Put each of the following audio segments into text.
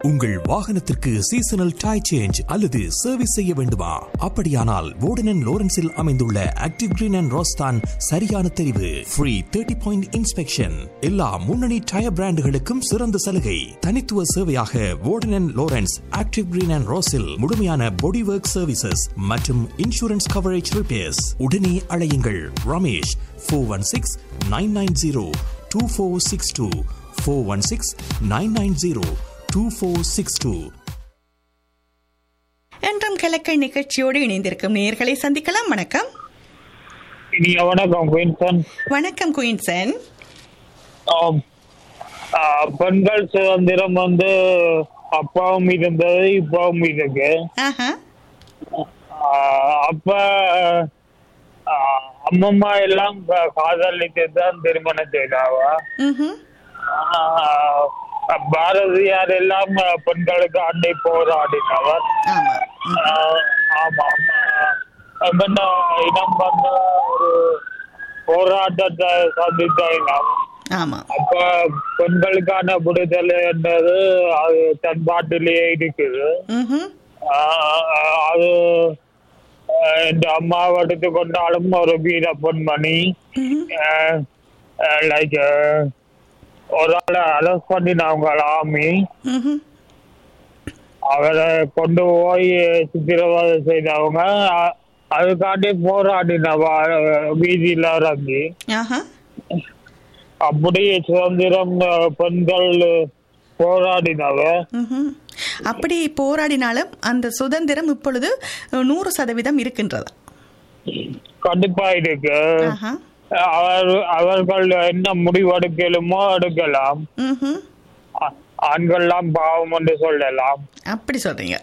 உங்கள் வாகனத்திற்கு seasonal tyre change அல்லது சர்வீஸ் செய்ய வேண்டுமா அப்படியானால் வோர்டன் லோரன்ஸில் அமைந்துள்ள ஆக்டிவ் கிரீன் அண்ட் ரோஸ்தான் சரியான தெரிவு ஃப்ரீ தேர்ட்டி பாயிண்ட் இன்ஸ்பெக்ஷன் எல்லா முன்னணி டயர் பிராண்டுகளுக்கும் சிறந்த சலுகை தனித்துவ சேவையாக வோர்டன் லோரன்ஸ் ஆக்டிவ் கிரீன் அண்ட் ரோஸில் முழுமையான பாடி ஒர்க் சர்வீசஸ் மற்றும் இன்சூரன்ஸ் கவரேஜ் ரிப்பேர்ஸ் உடனே அழையுங்கள் Ramesh four one six nine nine zero two four six two four one six nine nine zero two four six two என்றும் கிழக்கை நிகழ்ச்சியோடு இணைந்திருக்கும் நேர்களை சந்திக்கலாம் வணக்கம் இனிய வணக்கம் குயின்சன் வணக்கம் குயின்சன் ஆம். ஆ, பெண்கள் சுதந்திரம் வந்து அப்பாவும் இருந்தது இப்பவும் இருக்கு ஆஹா ஆ, அப்ப ஆ, அம்மம்மா எல்லாம் கா- காதலித்து தான் திருமணம் செய்தாவ ம்ஹும். ஆ, பாரதியார் எல்லாம் பெண்களுக்கு அண்டை போராடினவர் ஆமா ஆ, ஆமாம் எங்கண்ட இனம் வந்து ஒரு போராட்டத்தை சந்தித்த இனம் ஆமா அப்ப பெண்களுக்கான விடுதலை என்றது அது தன்பாட்டிலேயே இருக்குது ம்ஹும். ஆஹ் அது ஆஹ் இந்த அம்மாவை எடுத்து கொண்டாலும் ஒரு வீர பொன்மணி ம்ஹும். லைக் ஒரு ஆளை அரெஸ்ட் பண்ணினாங்க ஆமி ம்ஹும். அவரை கொண்டு போய் சித்திரவதை செய்தவங்க அ- அதுக்காண்டி போராடினவ வீதியில இறங்கி ஆஹா அப்படி சுதந்திரம் அஹ், பெண்கள் போராடினவ ம்ஹும். அப்படி போராடினாலும் அந்த சுதந்திரம் இப்பொழுது நூறு சதவீதம் இருக்கின்றது கண்டிப்பா இருக்கு ஆஹா அவர் அவர்கள் என்ன முடிவு எடுக்கலுமோ எடுக்கலாம் ம்ஹும். ஆ- ஆண்கள்லாம் பாவம் என்று சொல்லலாம் அப்படி சொல்றீங்க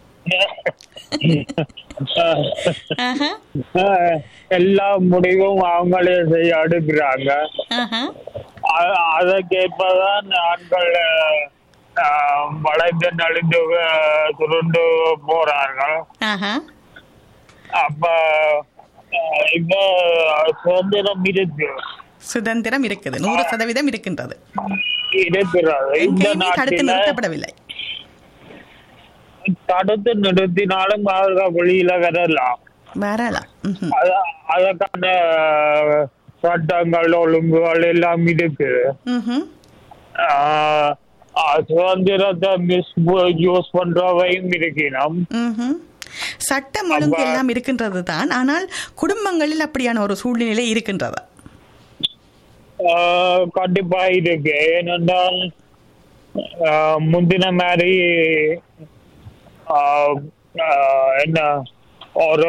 ஆஹா அஹ், எல்லா முடிவும் அவங்களே செய்ய எடுக்கிறாங்க ஆஹா அ- அதற்கேற்பதான் ஆண்கள் அஹ், வளைந்து நலிந்து அஹ், சுருண்டு போறார்கள் ஆஹா அப்ப அஹ், இப்ப சுதந்திரம் இருக்கு சுதந்திரம் இருக்குது நூறு சதவீதம் இருக்கின்றது இருக்கிறது இந்த எங்கேயுமே தடுத்து நாட்டில நிறுத்தப்படவில்லை தடுத்து நிறுத்தினாலும் அவர்கள் வெளியில வரலாம் வரலாம் ம்ஹும். அத- அதற்கான சட்டங்கள் ஒழுங்குகள் எல்லாம் இருக்கு ம்ஹும். ஆஹ் அஹ் சுதந்திரத்தை மிஸ் யூஸ் பண்றவையும் இருக்கணும் ம்ஹும். சட்டம் ஒழுங்கு அப்ப- எல்லாம் இருக்கின்றது தான் ஆனால் குடும்பங்களில் அப்படியான ஒரு சூழ்நிலை இருக்கின்றது ஆஹ் கண்டிப்பா இருக்கு ஏனென்றால் ஆஹ் முந்தின மாதிரி ஆஹ் ஆஹ் என்ன ஒரு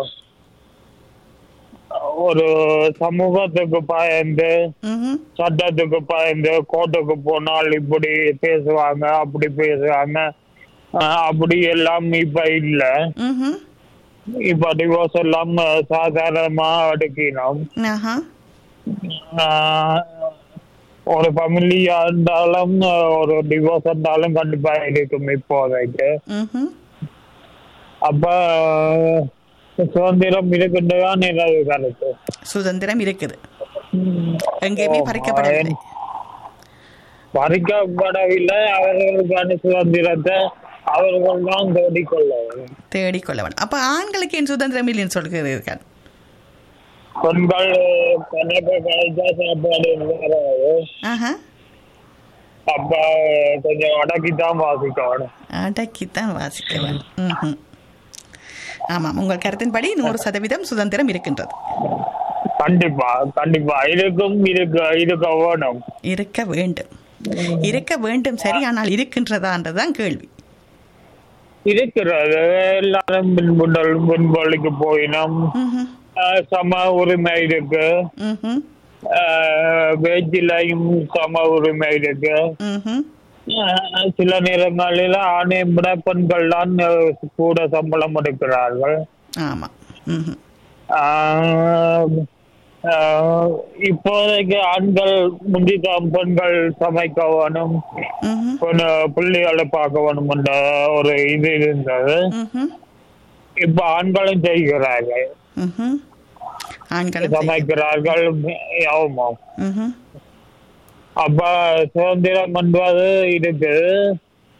ஒரு சமூகத்துக்கு பயந்து ம்ஹும். சட்டத்துக்கு பயந்து கோர்ட்டுக்கு போனால் இப்படி பேசுவாங்க அப்படி பேசுவாங்க ஆஹ் அப்படி எல்லாம் இப்ப இல்ல ம்ஹும். இப்ப டிவோர்ஸ் எல்லாம் சாதாரணமா எடுக்கணும் ஆஹா. ஆஹ் ஒரு ஃபேமிலியா இருந்தாலும் ஒரு டிவோர்ஸ் இருந்தாலும் கண்டிப்பா இருக்கும் இப்போதைக்கு ம்ஹும். அப்ப சுதந்திரம் இருக்கின்றதான் எனது கருத்து சுதந்திரம் இருக்குது எங்கேயுமே பறிக்கப்படவில்லை பறிக்கப்படவில்லை அவர்களுக்கான சுதந்திரத்தை அவர்கள் தான் தேடிக்கொள்ள வேண்டும். தேடிக்கொள்ள வேண்டும் அப்ப ஆண்களுக்கு என் சுதந்திரம் இல்லைன்னு சொல்கிறீர்கள் பெண்கள் கணக்கு கழிச்சா சாப்பாடு வராது ஆஹா அப்ப கொஞ்சம் அடக்கித்தான் வாசிக்கணும் அடக்கித்தான் வாசிக்க வேண்டும் ம்ஹும். ஆமாம் உங்கள் கருத்தின்படி நூறு சதவீதம் சுதந்திரம் இருக்கின்றது கண்டிப்பா கண்டிப்பா இருக்கும் இருக்க இருக்க வேணும் இருக்க வேண்டும் இருக்க வேண்டும் சரி ஆனால் இருக்கின்றதான்றதுதான் கேள்வி இருக்கிறது எல்லாரும் முன்னல் முன்பள்ளிக்கு போயினோம் ம்ஹும். ஆஹ் சம உரிமை இருக்கு ம்ஹும். வெஜ்ஜிலையும் சம உரிமை இருக்கு ம்ஹும். ஆஹ் சில நேரங்களில் ஆணை விட பெண்கள் தான் கூட சம்பளம் எடுக்கிறார்கள் ஆமா ம்ஹும். ஆஹ் ஆஹ் இப்போதைக்கு ஆண்கள் முந்திதான் பெண்கள் சமைக்க வேணும் ம்ஹும். பெண் பிள்ளைகளை பார்க்க வேணும் என்ற ஒரு இது இருந்தது ம்ஹும். இப்ப ஆண்களும் செய்கிறார்கள் ம்ஹும். ஆண்களும் செய்ய- சமைக்கிறார்கள் ஆமாம் ம்ஹும். அப்ப சுதந்திரம் என்பது இருக்கு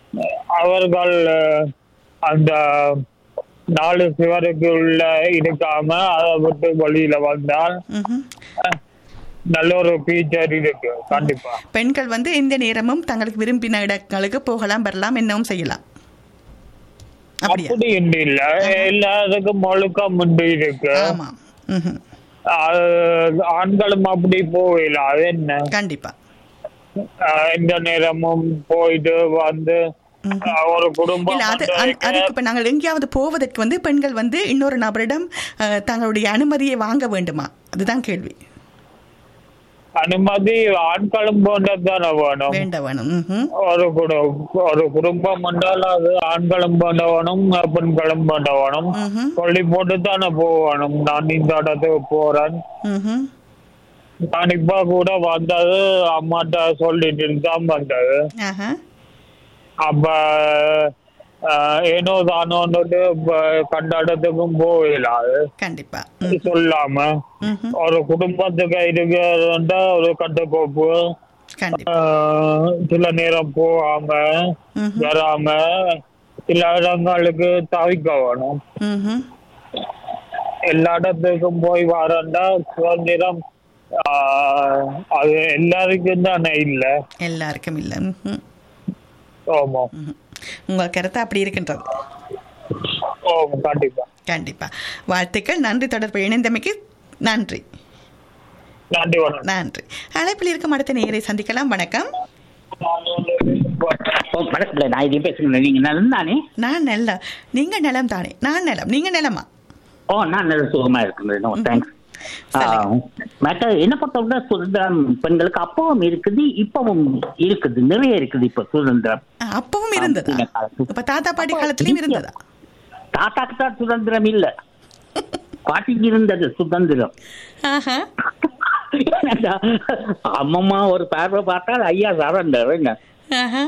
அவர்கள் அஹ், அந்த நாலு சுவருக்கு உள்ள இருக்காம அதை விட்டு வெளியில வந்தால் ம்ஹும். அஹ், நல்ல ஒரு ஃபீச்சர் இருக்கு கண்டிப்பா பெண்கள் வந்து எந்த நேரமும் தங்களுக்கு விரும்பின இடங்களுக்கு போகலாம் வரலாம் என்னவும் செய்யலாம் அப்படியா அப்படி என்று இல்ல எல்லாத்துக்கும் ஒழுக்கம் உண்டு இருக்கு ஆமா ம்ஹும். அது ஆண்களும் அப்படி போகல அது என்ன கண்டிப்பா அஹ், எந்த நேரமும் போயிட்டு வந்து அஹ், ஒரு குடும்பம் இல்ல அது வந்து அந்த- அதுக்கு இப்ப நாங்கள் எங்கேயாவது போவதற்கு வந்து பெண்கள் வந்து இன்னொரு நபரிடம் அஹ், தங்களுடைய அனுமதியை வாங்க வேண்டுமா அதுதான் கேள்வி அனுமதி ஆண்களும் போன்றதானே வேணும் வேண்ட வேணும் ம்ஹும். ஒரு குடு- ஒரு குடும்பம் என்றால் அது ஆண்களும் வேண்டவனும் பெண்களும் வேண்டவனும் ம்ஹும். சொல்லி போட்டு தானே போகணும் நான் இந்த இடத்துக்கு போறேன் ம்ஹும். நான் இப்ப கூட வந்தது அம்மாட்ட சொல்லிட்டு தான் வந்தது ஆஹா. அப்ப அஹ், ஏனோ தானோன்னுட்டு இப்ப கண்ட இடத்துக்கும் போகலாது கண்டிப்பா ம். சொல்லாம ம்ஹும். ஒரு குடும்பத்துக்கு இருக்கிற ஒரு கட்டுக்கோப்பு கண்டிப்பா ஆஹ், சில நேரம் போகாம ம்ஹும். வராம சில இடங்களுக்கு தவிக்க வேணும் ம்ஹும். எல்லா இடத்துக்கும் போய் வரண்டா சுதந்திரம் ஆஹ், அது எல்லாருக்கும் தானே இல்ல எல்லாருக்கும் இல்ல ம்ஹும். ஆமா ம்ஹும். உங்கள் கருத்து அப்படி இருக்கின்றது ஆமா கண்டிப்பா கண்டிப்பா வாழ்த்துக்கள் நன்றி தொடர்பு இணைந்தமைக்கு நன்றி நன்றி வணக்கம் நன்றி அழைப்பில் இருக்கும் அடுத்த நேரை சந்திக்கலாம் வணக்கம் ஓ வணக்கம்ல நான் இதையும் பேசுகிறேன் நீங்க நலம் தானே நான் நல்ல நீங்க நலம் தானே நான் நலம் நீங்க நலமா ஓ நான் நல்ல சுகமா இருக்கிறேன் நோ தேங்க்ஸ் சொல்லுங்க. மற்ற என்ன பொறுத்தவரை சுதந்திரம் பெண்களுக்கு அப்பவும் இருக்குது இப்பவும் இருக்குது நிறைய இருக்குது இப்ப சுதந்திரம் ஆ, அப்பவும் இருந்ததா இந்த காலத்து- இப்ப தாத்தா பாட்டி காலத்திலயும் இருந்ததா தாத்தாக்கு தான் சுதந்திரம் இல்ல பாட்டிக்கு இருந்தது சுதந்திரம் ஆஹா. என்னடா, அம்மம்மா ஒரு பார்வை பார்த்தால் ஐயா சரண்டர் என்ன ஆஹா.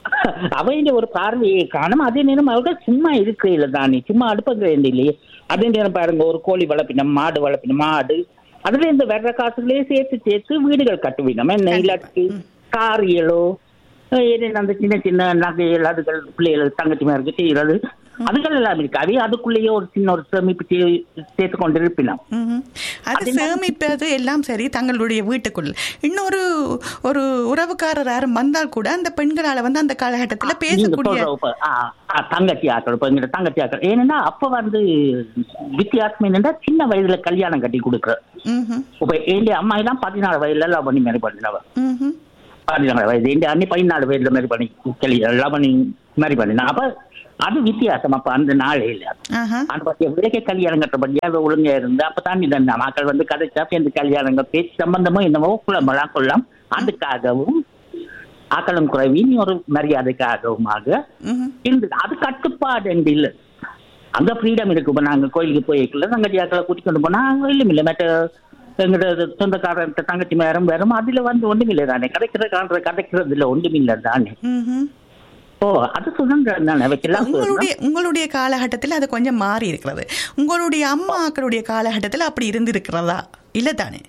அவையில ஒரு பார்வையை காணும் அதே நேரம் அவர்கள் சும்மா இருக்கிறீங்கள தானே சும்மா அடுப்பது இல்லையே அதே நேரம் பாருங்க ஒரு கோழி வளர்ப்பினம் மாடு வளர்ப்பினம் மாடு அதுல இந்த வர்ற காசுகளே சேர்த்து சேர்த்து வீடுகள் கட்டுவினம் என்ன கண்டிப்பா. இல்லாட்டி காரியலோ ஏதேனும் அந்த சின்ன சின்ன நகைகள் அதுகள் பிள்ளைகள் தங்கச்சிமாருக்கு செய்யறது அதுகள் எல்லாம் இருக்கு அவை அதுக்குள்ளேயே ஒரு சின்ன ஒரு சேமிப்பு சே- சேர்த்து கொண்டு இருப்பினம் ம்ஹும். அது சேமிப்பது எல்லாம் சரி தங்களுடைய வீட்டுக்குள் இன்னொரு ஒரு உறவுக்காரர் யாரும் வந்தால் கூட அந்த பெண்களால வந்து அந்த காலகட்டத்துல நீங்க பேசக்கூடிய சொல்ற இப்ப, ஆ, ஆ, தங்கச்சி ஆக்கள் இப்ப எங்க தங்கச்சி ஆக்கள் ஏன்னா அப்ப வந்து வித்தியாசம் என்னன்னா சின்ன வயதுல கல்யாணம் கட்டி கொடுக்குற ம்ஹும். இப்ப எங்க அம்மா எல்லாம் பதினாலு வயதுல லவ் பண்ணி மேரி பண்ணினவ ம்ஹும். பதினாலு வயது எங்க அண்ணி பதினாலு வயதுல மேரி பண்ணி கல்யாணம் லவ் பண்ணி மேரி பண்ணினா அப்ப அது வித்தியாசம் அப்ப அந்த நாளையில ஆஹா. அந்த பத்திய விலைக்கு கல்யாணம் கட்டப்படியா அது ஒழுங்கா இருந்து அப்பதான் இந்த மக்கள் வந்து கதைச்சா சேர்ந்து கல்யாணங்க பேச்சு சம்பந்தமோ என்னவோ குளமெல்லாம் கொள்ளலாம் அதுக்காகவும் ஆக்களும் குறைவின் ஒரு மரியாதைக்காகவுமாக ம்ஹும். இருந்தது அது கட்டுப்பாடு என்று இல்லை அங்க ஃப்ரீடம் இருக்கு இப்ப நாங்க கோயிலுக்கு போய்க்கல தங்கச்சி ஆக்களை கூட்டிக் கொண்டு போனா அங்க இல்லையும் இல்லை மற்ற எங்களோட சொந்தக்காரன் தங்கச்சி மேரம் வேறும் அதுல வந்து ஒண்ணும் இல்லை தானே கிடைக்கிற காண்ற கிடைக்கிறதுல ஒன்றும் இல்லை தானே ம்ஹும். ஓ அது சுதந்திரம் தானே வைக்கலாம் உங்களுடைய உங்களுடைய காலகட்டத்தில் அது கொஞ்சம் மாறி இருக்கிறது உங்களுடைய அம்மாக்களுடைய காலகட்டத்தில் அப்படி இருந்திருக்கிறதா இல்ல தானே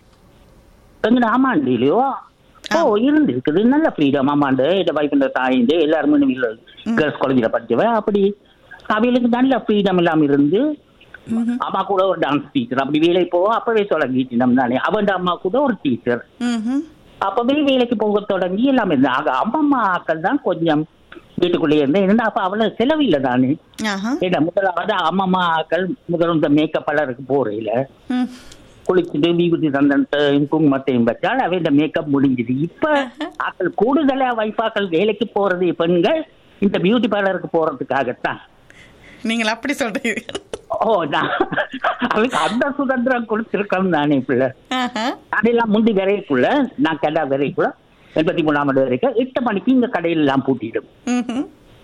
எங்க ஆமாண்டிலையோ ஓ இருந்திருக்குது நல்ல ஃப்ரீடம் ஆமாண்டு இந்த வைஃப் தாயிண்டு எல்லாருமே கேர்ள்ஸ் காலேஜில் படிச்சவ அப்படி அவைகளுக்கு நல்ல ஃப்ரீடம் எல்லாம் இருந்து ம்ஹும். அம்மா கூட ஒரு டான்ஸ் டீச்சர் அப்படி வேலைக்கு போக அப்பவே தொடங்கிட்டு தானே அவன் அம்மா கூட ஒரு டீச்சர் ம்ஹும். அப்பவே வேலைக்கு போக தொடங்கி எல்லாமே இருந்தா ஆக அம்மம்மா ஆக்கள் தான் கொஞ்சம் வீட்டுக்குள்ளேயே இருந்து இருந்தா அப்ப அவ்வளவு செலவில்லை தானே ஆஹா. ஏன்னா முதலாவது அம்மம்மா ஆக்கள் முதல் இந்த மேக்கப் பலருக்கு போறையில ம். குளிச்சுட்டு விபூதி சந்தனத்தையும் குங்குமத்தையும் வச்சால் அவ இந்த மேக்கப் முடிஞ்சுது இப்ப ஆக்கள் கூடுதலா வைஃபாக்கள் வேலைக்கு போறது பெண்கள் இந்த பியூட்டி பார்லருக்கு போறதுக்காகத்தான் நீங்கள் அப்படி சொல்றீங்க ஓ நான் அவளுக்கு அந்த சுதந்திரம் கொடுத்திருக்கோம் தானே பிள்ளை ஆஹா. அதெல்லாம் முந்தி வரைக்குள்ள நான் கடை வரைக்குள்ள எண்பத்தி மூணாம் ஆண்டு வரைக்கும் எட்டு மணிக்கு இங்க கடையில எல்லாம் பூட்டிடும் ம்ஹும்.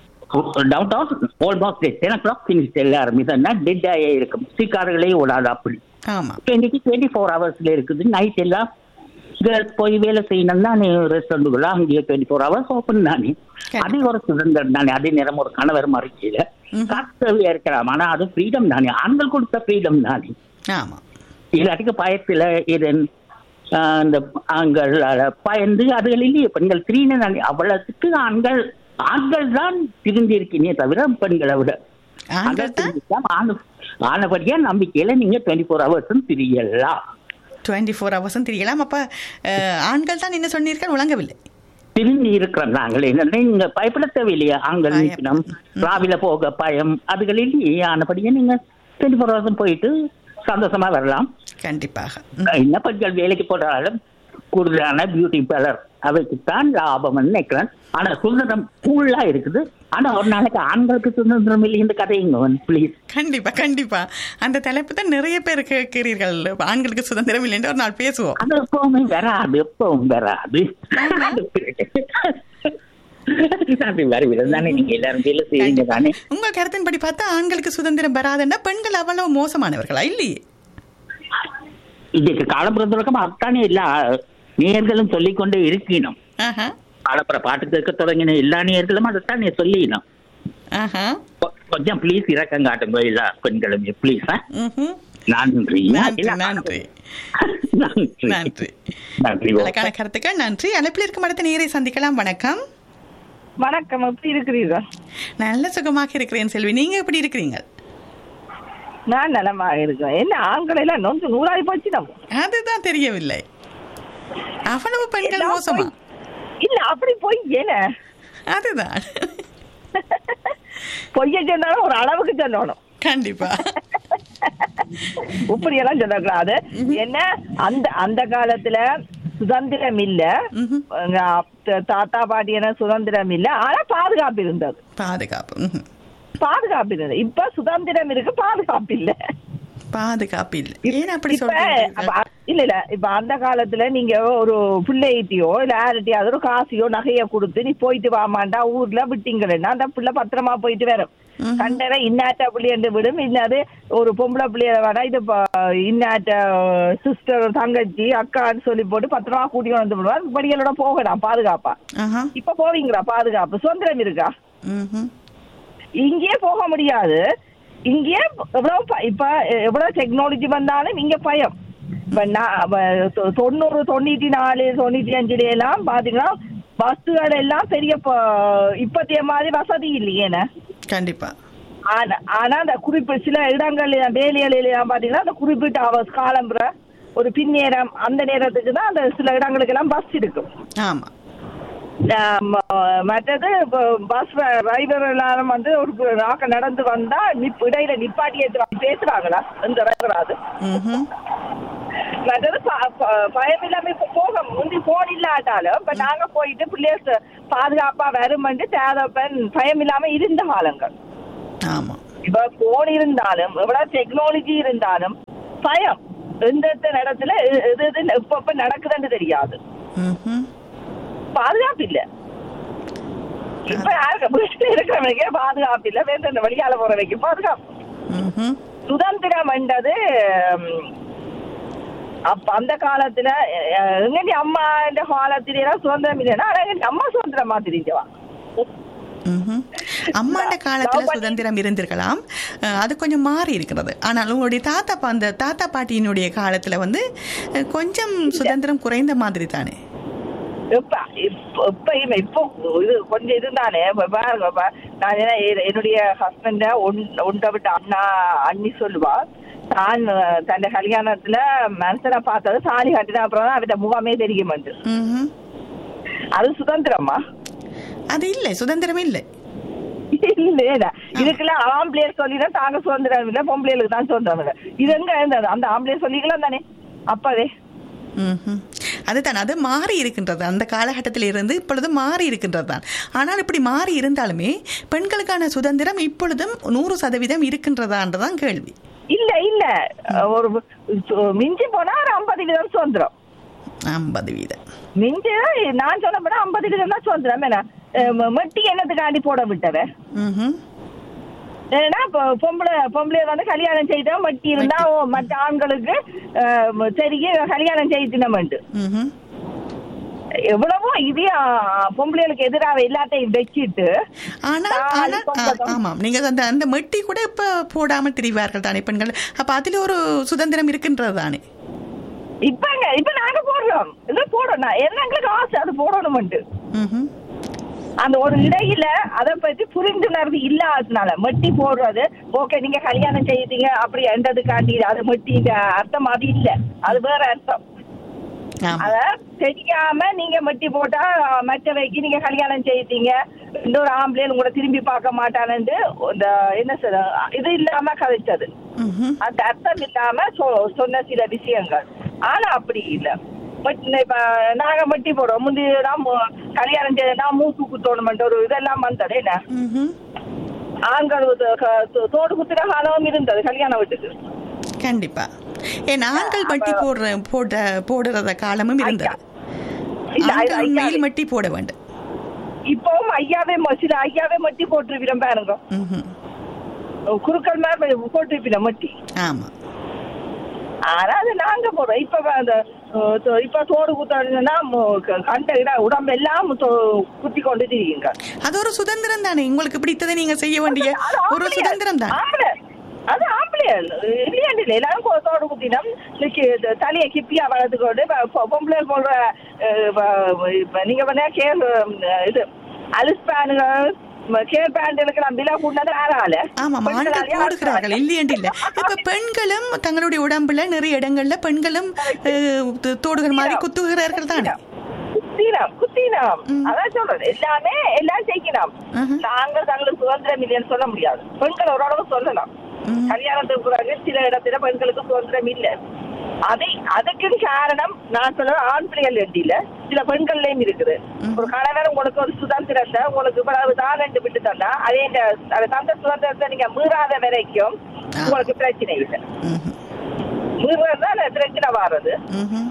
Down down almost ten o'clock finish எல்லாரும் இதன்னா டெட் ஆகி இருக்கும் சீக்காரங்களே ஓடாது அப்படி ஆமா இப்ப இன்னைக்கு டுவெண்ட்டி ஃபோர் ஹவர்ஸ்ல இருக்குது நைட் எல்லாம் கேர்ள்ஸ் போய் வேலை செய்யணும் தானே ரெஸ்டாரண்ட்டுக்குள்ள அங்கேயே டுவெண்ட்டி ஃபோர் ஹவர்ஸ் ஓப்பன் தானே அது ஒரு சுதந்திரம் தானே அதே நேரம் ஒரு கணவர் மறைச்சியில காசு இருக்கலாம் ஆனா அது ஃப்ரீடம் தானே ஆண்கள் கொடுத்த ஃப்ரீடம் தானே ஆமா இல்லாட்டிக்கு பயத்துல இதன் ஆஹ், இந்த ஆண்கள் பயந்து அதுகள் இல்லையே பெண்கள் திடீர்னு நான் அவ்வளவுக்கு ஆண்கள் ஆண்கள் தான் திருந்தி இருக்கீங்க தவிர பெண்களை விட ஆண்கள் தான் அதான் ஆண- ஆனபடியா நம்பிக்கையில நீங்க டுவெண்ட்டி ஃபோர் ஹவர்ஸும் திரியலாம் டுவெண்ட்டி ஃபோர் ஹவர்ஸும் தெரியலாம் அப்ப அஹ், ஆண்கள் தான் என்ன சொன்னீர்கள் விளங்கவில்லை திரும்பி இருக்கிறோம் நாங்கள் என்னன்னா நீங்க பயப்பட தேவையில்லையா ஆண்கள் பயம். நிற்கணும் டிராவில போக பயம் அதுகளில் ஆனபடியா நீங்க டுவெண்ட்டி ஃபோர் ஹவர்ஸும் போயிட்டு சந்தோஷமா வரலாம் கண்டிப்பாக என்ன பெண்கள் வேலைக்கு போட்டாலும் கூடுதலான பியூட்டி பார்லர் அவைக்குத்தான் லாபம் நினைக்கிறேன் ஆனா சுதந்திரம் ஃபுல்லா இருக்குது ஆனா ஒரு நாளைக்கு ஆண்களுக்கு சுதந்திரம் இல்லை இந்த கதைங்க ப்ளீஸ் கண்டிப்பா கண்டிப்பா அந்த தலைப்பு தான் நிறைய பேர் கேட்கிறீர்கள் ஆண்களுக்கு சுதந்திரம் இல்லைன்னு ஒரு நாள் பேசுவோம் அது எப்பவுமே வராது எப்பவும் வராது அது வரவில்லை தானே நீங்க எல்லாரும் வேலை செய்வீங்க தானே உங்க கருத்தின்படி பார்த்தா ஆண்களுக்கு சுதந்திரம் வராதுன்னா பெண்கள் அவ்வளவு மோசமானவர்களா இல்லையே இதுக்கு காலப்புற தொடக்கம் அத்தானே இல்ல நேர்களும் சொல்லிக்கொண்டே இருக்கணும் ஆஹா காலப்புற பாட்டு கேட்க தொடங்கின எல்லா நேர்களும் அதைத்தானே சொல்லிக்கணும் ஆஹா கொ- கொஞ்சம் ப்ளீஸ் இறக்கம் காட்டுங்க எல்லா பெண்களும் ப்ளீஸ் ம்ஹும். நன்றி நன்றி இல்ல, நன்றி நன்றி நன்றி நன்றி அழகான கருத்துக்கள் நன்றி அழைப்பில் இருக்கும் அடுத்த நேரை சந்திக்கலாம் வணக்கம் வணக்கம் எப்படி இருக்கிறீர்கள் நல்ல சுகமாக இருக்கிறேன் செல்வி நீங்க எப்படி இருக்கிறீங்க நான் நலமாக இருக்கேன் என்ன ஆண்கள் எல்லாம் நொந்து நூறாய் போச்சு நம்ம அதுதான் தெரியவில்லை அவ்வளவு பெண்கள் எல்லாம் மோசமா போய்- இல்ல அப்படி போய் என்ன அதுதான் பொய்ய சொன்னாலும் ஒரு அளவுக்கு சொல்லணும் கண்டிப்பா இப்படி எல்லாம் சொல்லக்கூடாது என்ன அந்த அந்த காலத்துல சுதந்திரம் இல்ல எங்க அப்~ தாத்தா பாட்டி என்ன சுதந்திரம் இல்ல ஆனா பாதுகாப்பு இருந்தது பாதுகாப்பு ம்ஹும். பாதுகாப்பு இருந்தது இப்ப சுதந்திரம் இருக்கு பாதுகாப்பு இல்ல பாதுகாப்பு இல்லை ஏன் அப்படி இப்ப சொல்றீங்க அப்ப- இல்ல இல்ல இப்ப அந்த காலத்துல நீங்க ஒரு பிள்ளைகிட்டயோ இல்ல யார்கிட்டயாவது ஒரு காசையோ நகைய கொடுத்து நீ போயிட்டு வாமாண்டா ஊர்ல விட்டீங்கன்னா அந்த பிள்ளை பத்திரமா போயிட்டு வரும் கண்டன இன்னாட்ட பிள்ளையண்டு விடும் இன்னாது ஒரு பொம்பளை பிள்ளைய வேணா இது ப- இன்னாட்ட சிஸ்டர் தங்கச்சி அக்கான்னு சொல்லி போட்டு பத்திரமா கூட்டி வந்து விடுவார் படிகளோட போகலாம் பாதுகாப்பா ஆஹா இப்ப போவீங்களா பாதுகாப்பு சுதந்திரம் இருக்கா ம்ஹும். இங்கேயே போக முடியாது இங்கேயே எவ்வளவு ப- இப்ப எவ்வளவு டெக்னாலஜி வந்தாலும் இங்க பயம் இப்ப நான் அப்ப தொ- தொண்ணூறு தொண்ணூத்தி நாலு தொண்ணூத்தி அஞ்சுல எல்லாம் பாத்தீங்கன்னா பஸ்ஸுகள் எல்லாம் பெரிய ப- இப்பத்திய மாதிரி வசதி இல்லையேன கண்டிப்பா ஆனா ஆனா அந்த குறிப்பு சில இடங்கள்ல வேலைகளில எல்லாம் பாத்தீங்கன்னா அந்த குறிப்பிட்ட அவர்ஸ் காலம்புற ஒரு பின்னேரம் அந்த நேரத்துக்கு தான் அந்த சில இடங்களுக்கு எல்லாம் பஸ் இருக்கும் ஆமா ஆம், மற்றது இப்ப பஸ் டிரைவர் எல்லாரும் வந்து ஒரு நாக்க நடந்து வந்தா நிப் இடையில நிப்பாட்டி ஏத்துறாங்க பேசுறாங்களா இந்த டிரைவர் அது ம்ஹும். மற்றது ப- ப- பயம் இல்லாம இப்ப போக முந்தி போன் இல்லாட்டாலும் இப்ப நாங்க போயிட்டு பிள்ளைய பாதுகாப்பா வருமென்று தேதப்பன் பயம் இல்லாம இருந்த காலங்கள் ஆமா இப்ப போன் இருந்தாலும் எவ்வளவு டெக்னாலஜி இருந்தாலும் பயம் எந்த எந்த இடத்துல எ- எது எது எப்ப எப்ப நடக்குதுன்னு தெரியாது ம்ஹும். பாதுகாப்பு இல்ல இப்ப யாருக்கு வீட்டுல இருக்கிறவங்க பாதுகாப்பு இல்ல வேற இந்த வெளியால போறவைக்கு பாதுகாப்பு ம்ஹும். சுதந்திரம் என்றது ம், அப்ப அந்த காலத்துல அஹ், எங்க அம்மா இந்த காலத்துல எல்லாம் சுதந்திரம் இல்லைன்னா ஆனா எங்க அம்மா சுதந்திரமா தெரிஞ்சவா ம்ஹும். அம்மாண்ட காலத்துல சுதந்திரம் இருந்திருக்கலாம் அஹ், அது கொஞ்சம் மாறி இருக்கிறது ஆனால் உங்களுடைய தாத்தா பா- அந்த தாத்தா பாட்டியினுடைய காலத்துல வந்து அஹ், கொஞ்சம் சுதந்திரம் குறைந்த மாதிரி தானே இப்ப இப்ப இப்ப இப்போ இது கொஞ்சம் இதுதானே இப்ப பாருங்க இப்ப நான் என்ன எ- என்னுடைய ஹஸ்பண்ட உண்ட விட்டு அண்ணா அண்ணி சொல்லுவா தான் அஹ், தன் கல்யாணத்துல மனுஷனை பார்த்தது தாலி கட்டின அப்புறம் தான் அவட்ட முகமே தெரிய மாட்டேன் ம்ஹும். அது சுதந்திரமா அது இல்லை சுதந்திரம் இல்லை இல்ல இதுக்கெல்லாம் ஆம்பளையர் சொல்லிதான் தாங்க சுதந்திரம் இல்ல பொம்பளைகளுக்கு தான் சுதந்திரம் இல்ல இது எங்க இருந்தது அந்த ஆம்பளையர் சொல்லிக்கலாம் தானே அப்பவே ம்ஹும். அதுதான் அது மாறி இருக்கின்றது அந்த காலகட்டத்தில் இருந்து இப்பொழுது மாறி இருக்கின்றது தான் ஆனால் இப்படி மாறி இருந்தாலுமே பெண்களுக்கான சுதந்திரம் இப்பொழுதும் நூறு சதவீதம் இருக்கின்றதான்றதான் கேள்வி இல்ல இல்ல ஒரு சு- மிஞ்சி போனா ஒரு ஐம்பது வீதம் சுதந்திரம் ஐம்பது வீதம் மிஞ்சி நான் சொல்ல போனா ஐம்பது வீதம் தான் சுதந்திரம் என்ன அஹ் ம- மெட்டி என்னத்துக்காண்டி போட விட்டவ ம்ஹும். ஏன்னா இப்போ பொம்பளை பொம்பளைய வந்து கல்யாணம் செய்தா மட்டி இருந்தா ஓ, மற்ற ஆண்களுக்கு அஹ், தெரிய கல்யாணம் செய்தினமெண்டு ம்ஹும். எவ்வளவோ இதே அஹ், பொம்பளைகளுக்கு எதிராக எல்லாத்தையும் வச்சிட்டு ஆனால் தாலி ஆனால் ஆ, கொண்டதும். ஆமாம் நீங்க அந்த அந்த மெட்டி கூட இப்ப போடாமல் திரிவார்கள் தானே பெண்கள் அப்ப அதுல ஒரு சுதந்திரம் இருக்கின்றது தானே இப்பங்க இப்ப நாங்க போடுறோம் இது போடணும் என்ன எங்களுக்கு ஆசை அது போடணும்ட்டு ம்ஹும். அந்த ஒரு இடையில அதை பற்றி புரிந்துணர்வு இல்லாததுனால மெட்டி போடுறது ஓகே நீங்க கல்யாணம் செய்தீங்க அப்படி என்றது காட்டி அது மெட்டி அர்த்தம் அது இல்ல அது வேற அர்த்தம் ஆமா அத தெரியாம நீங்க மெட்டி போட்டா மற்றவைக்கு நீங்க கல்யாணம் செய்தீங்க இன்னொரு ஆம்பளை உங்களை திரும்பி பார்க்க மாட்டானுட்டு இந்த என்ன சொல்ற இது இல்லாம கதைச்சது ம்ஹும். அந்த அர்த்தம் இல்லாம சொ- சொன்ன சில விஷயங்கள் ஆனா அப்படி இல்ல மட்- இப்ப நாங்க மட்டி போடுவோம் முந்தி தான் மு- கல்யாணம் செய்தா மூக்கு குத்தோணுமெண்ட் ஒரு இதெல்லாம் வந்தது என்ன ம்ஹும். ஆண்கள் இது க- தோ- தோடு குத்துற காலமும் இருந்தது கல்யாண வீட்டுக்கு கண்டிப்பா ஏன் ஆண்கள் மட்டி போடுற போட போடுறத காலமும் இருந்தது இல்ல, அது ஆண்கள் ஐயா- மேல் மட்டி போட வேண்டும் இப்பவும் ஐயாவே ம- சில ஐயாவே மட்டி போட்டுருவிடும் பாருங்க ம்ஹும். குறுக்கள் மாதிரி போட்டுருப்பிடும் மட்டி ஆமா ஆனா அது நாங்க போடுறோம் இப்ப வ- அந்த அஹ், தோ- இப்ப தோடு குத்தா கண்ட இட உடம்பு எல்லாம் தோ- குத்தி கொண்டு திரியுங்க அது ஒரு சுதந்திரம் தானே உங்களுக்கு பிடித்ததை நீங்க செய்ய வேண்டிய அது ஒரு ஆம்பளையா- சுதந்திரம் தான் ஆம்பளை. அது ஆம்பளையா இல்லையாண்டு இல்லை எல்லாரும் கொ- தோடு குத்தினம் இன்னைக்கு இந்த தலையை கிப்பியா வளர்த்துக்கொண்டு இப்ப பொ- பொம்பளை போடுற அஹ், வ- இப்ப நீங்க பண்ண கேர் இது அலிஸ் பேனுகள் கேர் பேண்டுகளுக்கு நான் விலை கூட்டினது யாரால ஆமா ஆண்கள் போடுகிறார்கள் இல்லையென்று இல்ல இப்ப பெண்களும் தங்களுடைய உடம்புல நிறைய இடங்கள்ல பெண்களும் அஹ், து- தோடுகள் மாதிரி குத்துகிறார்கள் தானே குத்தினம் குத்தினம் அதான் சொல்றது எல்லாமே எல்லாம் செய்யணும் ம்ஹும். நாங்க தங்களுக்கு சுதந்திரம் இல்லைன்னு சொல்ல முடியாது பெண்கள் ஓரளவு சொல்லலாம் ம்ஹும். கல்யாணத்துக்கு பிறகு சில இடத்துல பெண்களுக்கு சுதந்திரம் இல்ல அதை அதுக்கு காரணம் நான் சொல்ல ஆண் பிள்ளைகள் இல்ல சில பெண்கள்லயும் இருக்குது ஒரு கணவர் உங்களுக்கு ஒரு சுதந்திரத்தை உங்களுக்கு இவ்வளவு தான் ரெண்டு விட்டு தந்தா அதே இந்த அதை தந்த சுதந்திரத்தை நீங்க மீறாத வரைக்கும் உங்களுக்கு பிரச்சனை இல்லை ம்ஹும். மீறுறது தான் பிரச்சனை வர்றது ம்ஹும்.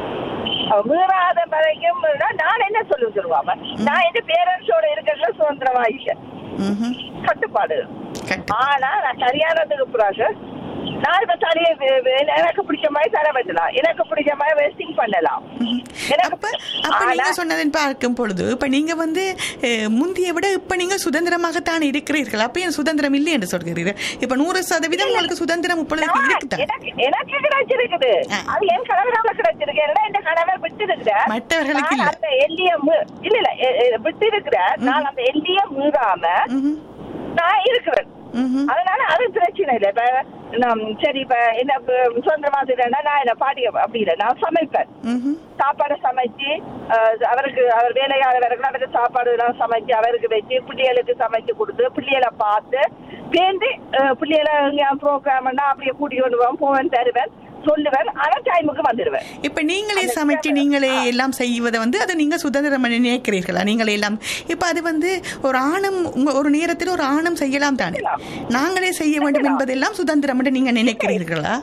அவ மீறாத வரைக்கும் நான் நான் என்ன சொல்லி சொல்லுவாம நான் என் பேரண்ட்ஸோட இருக்கிறதுல சுதந்திரமா இல்ல ம்ஹும். கட்டுப்பாடு கட்டு ஆனா நான் கல்யாணத்துக்கு பிறகு நான் இப்ப தலையை வே- வே- எனக்கு பிடிச்ச மாதிரி தலை வெட்டலாம் எனக்கு பிடிச்ச மாதிரி வேஸ்டிங் பண்ணலாம் எனக்கு அப்ப அப்ப நீங்க ஆனா- சொன்னதன் பார்க்கும் பொழுது இப்ப நீங்க வந்து அஹ், முந்திய விட இப்ப நீங்க சுதந்திரமாகத்தான் இருக்கிறீர்கள் அப்ப ஏன் சுதந்திரம் இல்லை என்று சொல்கிறீர்கள் இப்ப நூறு சதவீதம் உங்களுக்கு சுதந்திரம் இப்பொழுது நான் இருக்குதான் எனக்கு எனக்கு கிடைச்சிருக்குது ஆ. அது என் கணவரால கிடைச்சிருக்கு ஏன்னா இந்த கணவர் விட்டு இருக்கிற மற்றவர்களுக்கு இல்ல. அந்த எல்லிய மீ- இல்ல இல்ல எ- எ- விட்டு இருக்கிற நான் அந்த எல்லிய மீறாம ம்ஹும். நான் இருக்கிறேன் ம்ஹும். அதனால அது பிரச்சனை இல்லை இப்ப நான் சரி இப்ப என்ன இப்ப சுதந்திரமா செய்யறேன்னா நான் என்ன பாட்டி அப்படி இல்லை நான் சமைப்பேன் ம்ஹும். சாப்பாடு சமைச்சு அஹ், அவருக்கு அவர் வேலையாளர் அவருக்கு சாப்பாடு எல்லாம் சமைச்சு அவருக்கு வச்சு பிள்ளைகளுக்கு சமைச்சு கொடுத்து பிள்ளைகளை பார்த்து சேர்ந்து அஹ், பிள்ளைகளை ப்ரோக்ராம்னா அப்படியே கூட்டிட்டு கொண்டு போவேன் போவேன் தருவேன் சொல்லுவேன் ஆனா டைமுக்கு வந்துடுவேன் இப்ப நீங்களே சமைச்சு நீங்களே எல்லாம் செய்வதை வந்து அதை நீங்க சுதந்திரம் பண்ணி நினைக்கிறீர்களா நீங்களே எல்லாம் இப்ப அது வந்து ஒரு ஆணம் உங்க ஒரு நேரத்தில் ஒரு ஆணம் செய்யலாம் தானே நாங்களே செய்ய வேண்டும் என்பதெல்லாம் சுதந்திரம் என்று நீங்க நினைக்கிறீர்களா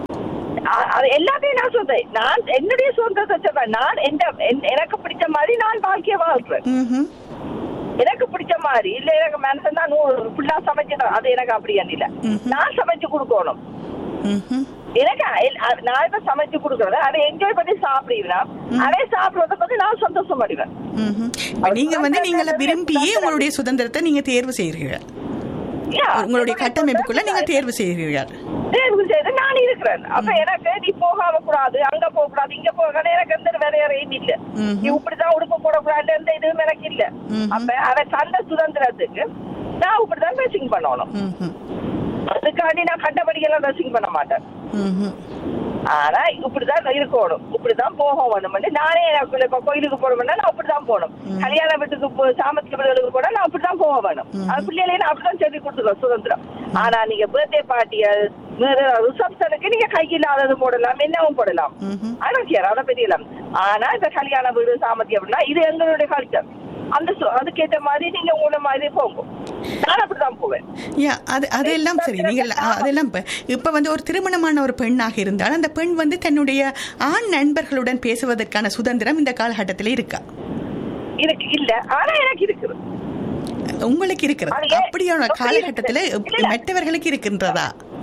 அ- அது எல்லாத்தையும் நான் சொல்றேன் நான் என்னுடைய சுதந்திரத்தை சொல்றேன் நான் எந்த என்- எனக்கு பிடிச்ச மாதிரி நான் வாழ்க்கைய வாழ்றேன் ம்ஹும். எனக்கு பிடிச்ச மாதிரி இல்ல எனக்கு மனசன் தான் ஃபுல்லா சமைச்சுதான் அது எனக்கு அப்படி இல்ல ம்ஹும். நான் சமைச்சு கொடுக்கணும் ம்ஹும். எனக்கு அ- அ- நான் இப்ப சமைச்சு கொடுக்கறது அதை என்ஜாய் பண்ணி சாப்பிடுவேன் அதை சாப்பிடுறத பத்தி நான் சந்தோஷம் அடைவேன் ம்ஹும். இப்ப நீங்க வந்து நீங்கள விரும்பியே உங்களுடைய சுதந்திரத்தை நீங்க தேர்வு செய்கிறீர்கள் Yeah. உங்களுடைய கட்டமைப்புக்குள்ள நீங்க தேர்வு செய்கிறீர்கள் தேர்வு செய்து நான் இருக்கிறேன் அப்ப எனக்கு நீ போகாம கூடாது அங்க போக கூடாது இங்க போக எனக்கு எந்த வேலையும் இல்ல ம்ஹும். நீ இப்படிதான் உடுப்பு போடக்கூடாது எந்த இதுவும் எனக்கு இல்ல ம்ஹும். அப்ப அவன் தந்த சுதந்திரத்துக்கு நான் இப்படிதான் ட்ரெஸ்ஸிங் பண்ணணும் ம்ஹும். அதுக்காண்டி நான் கண்டபடியெல்லாம் ட்ரெஸ்ஸிங் பண்ண மாட்டேன் ம்ஹும். ஆனா இப்படிதான் இருக்கணும் இப்படிதான் போக வேணும் நானே எனக்கு இப்ப கோயிலுக்கு போறோம்னா நான் அப்படிதான் போகணும் கல்யாண வீட்டுக்கு போ- சாமத்திய வீடுகளுக்கு போனா நான் அப்படிதான் போக வேணும் அது பிள்ளைகளே நான் அப்படிதான் சொல்லி கொடுத்துருக்கோம் சுதந்திரம் ஆனா நீங்க பர்த்டே பார்ட்டிய ரிசப்ஷனுக்கு நீங்க கையில்லாதது போடலாம் என்னவும் போடலாம் ம்ஹும். ஆனா கேர் அதை பெரியலாம் ஆனா இந்த கல்யாண வீடு சாமத்தியம் அப்படின்னா இது எங்களுடைய கல்ச்சர் அந்த சு- அதுக்கேற்ற மாதிரி நீங்க உங்களை மாதிரி போங்க நான் அப்படிதான் போவேன் யா அது அதெல்லாம் சரி நீங்கள் அ- அதெல்லாம் இப்ப இப்ப வந்து ஒரு திருமணமான ஒரு பெண்ணாக இருந்தால் அந்த பெண் வந்து தன்னுடைய ஆண் நண்பர்களுடன் பேசுவதற்கான சுதந்திரம் இந்த காலகட்டத்தில் இருக்கா எனக்கு இல்ல ஆனா எனக்கு இருக்குது உங்களுக்கு இருக்கிறது அது ஏன்? அப்படியான அப்படி காலகட்டத்தில் இருக்குது. இல்ல. மற்றவர்களுக்கு இருக்கின்றதா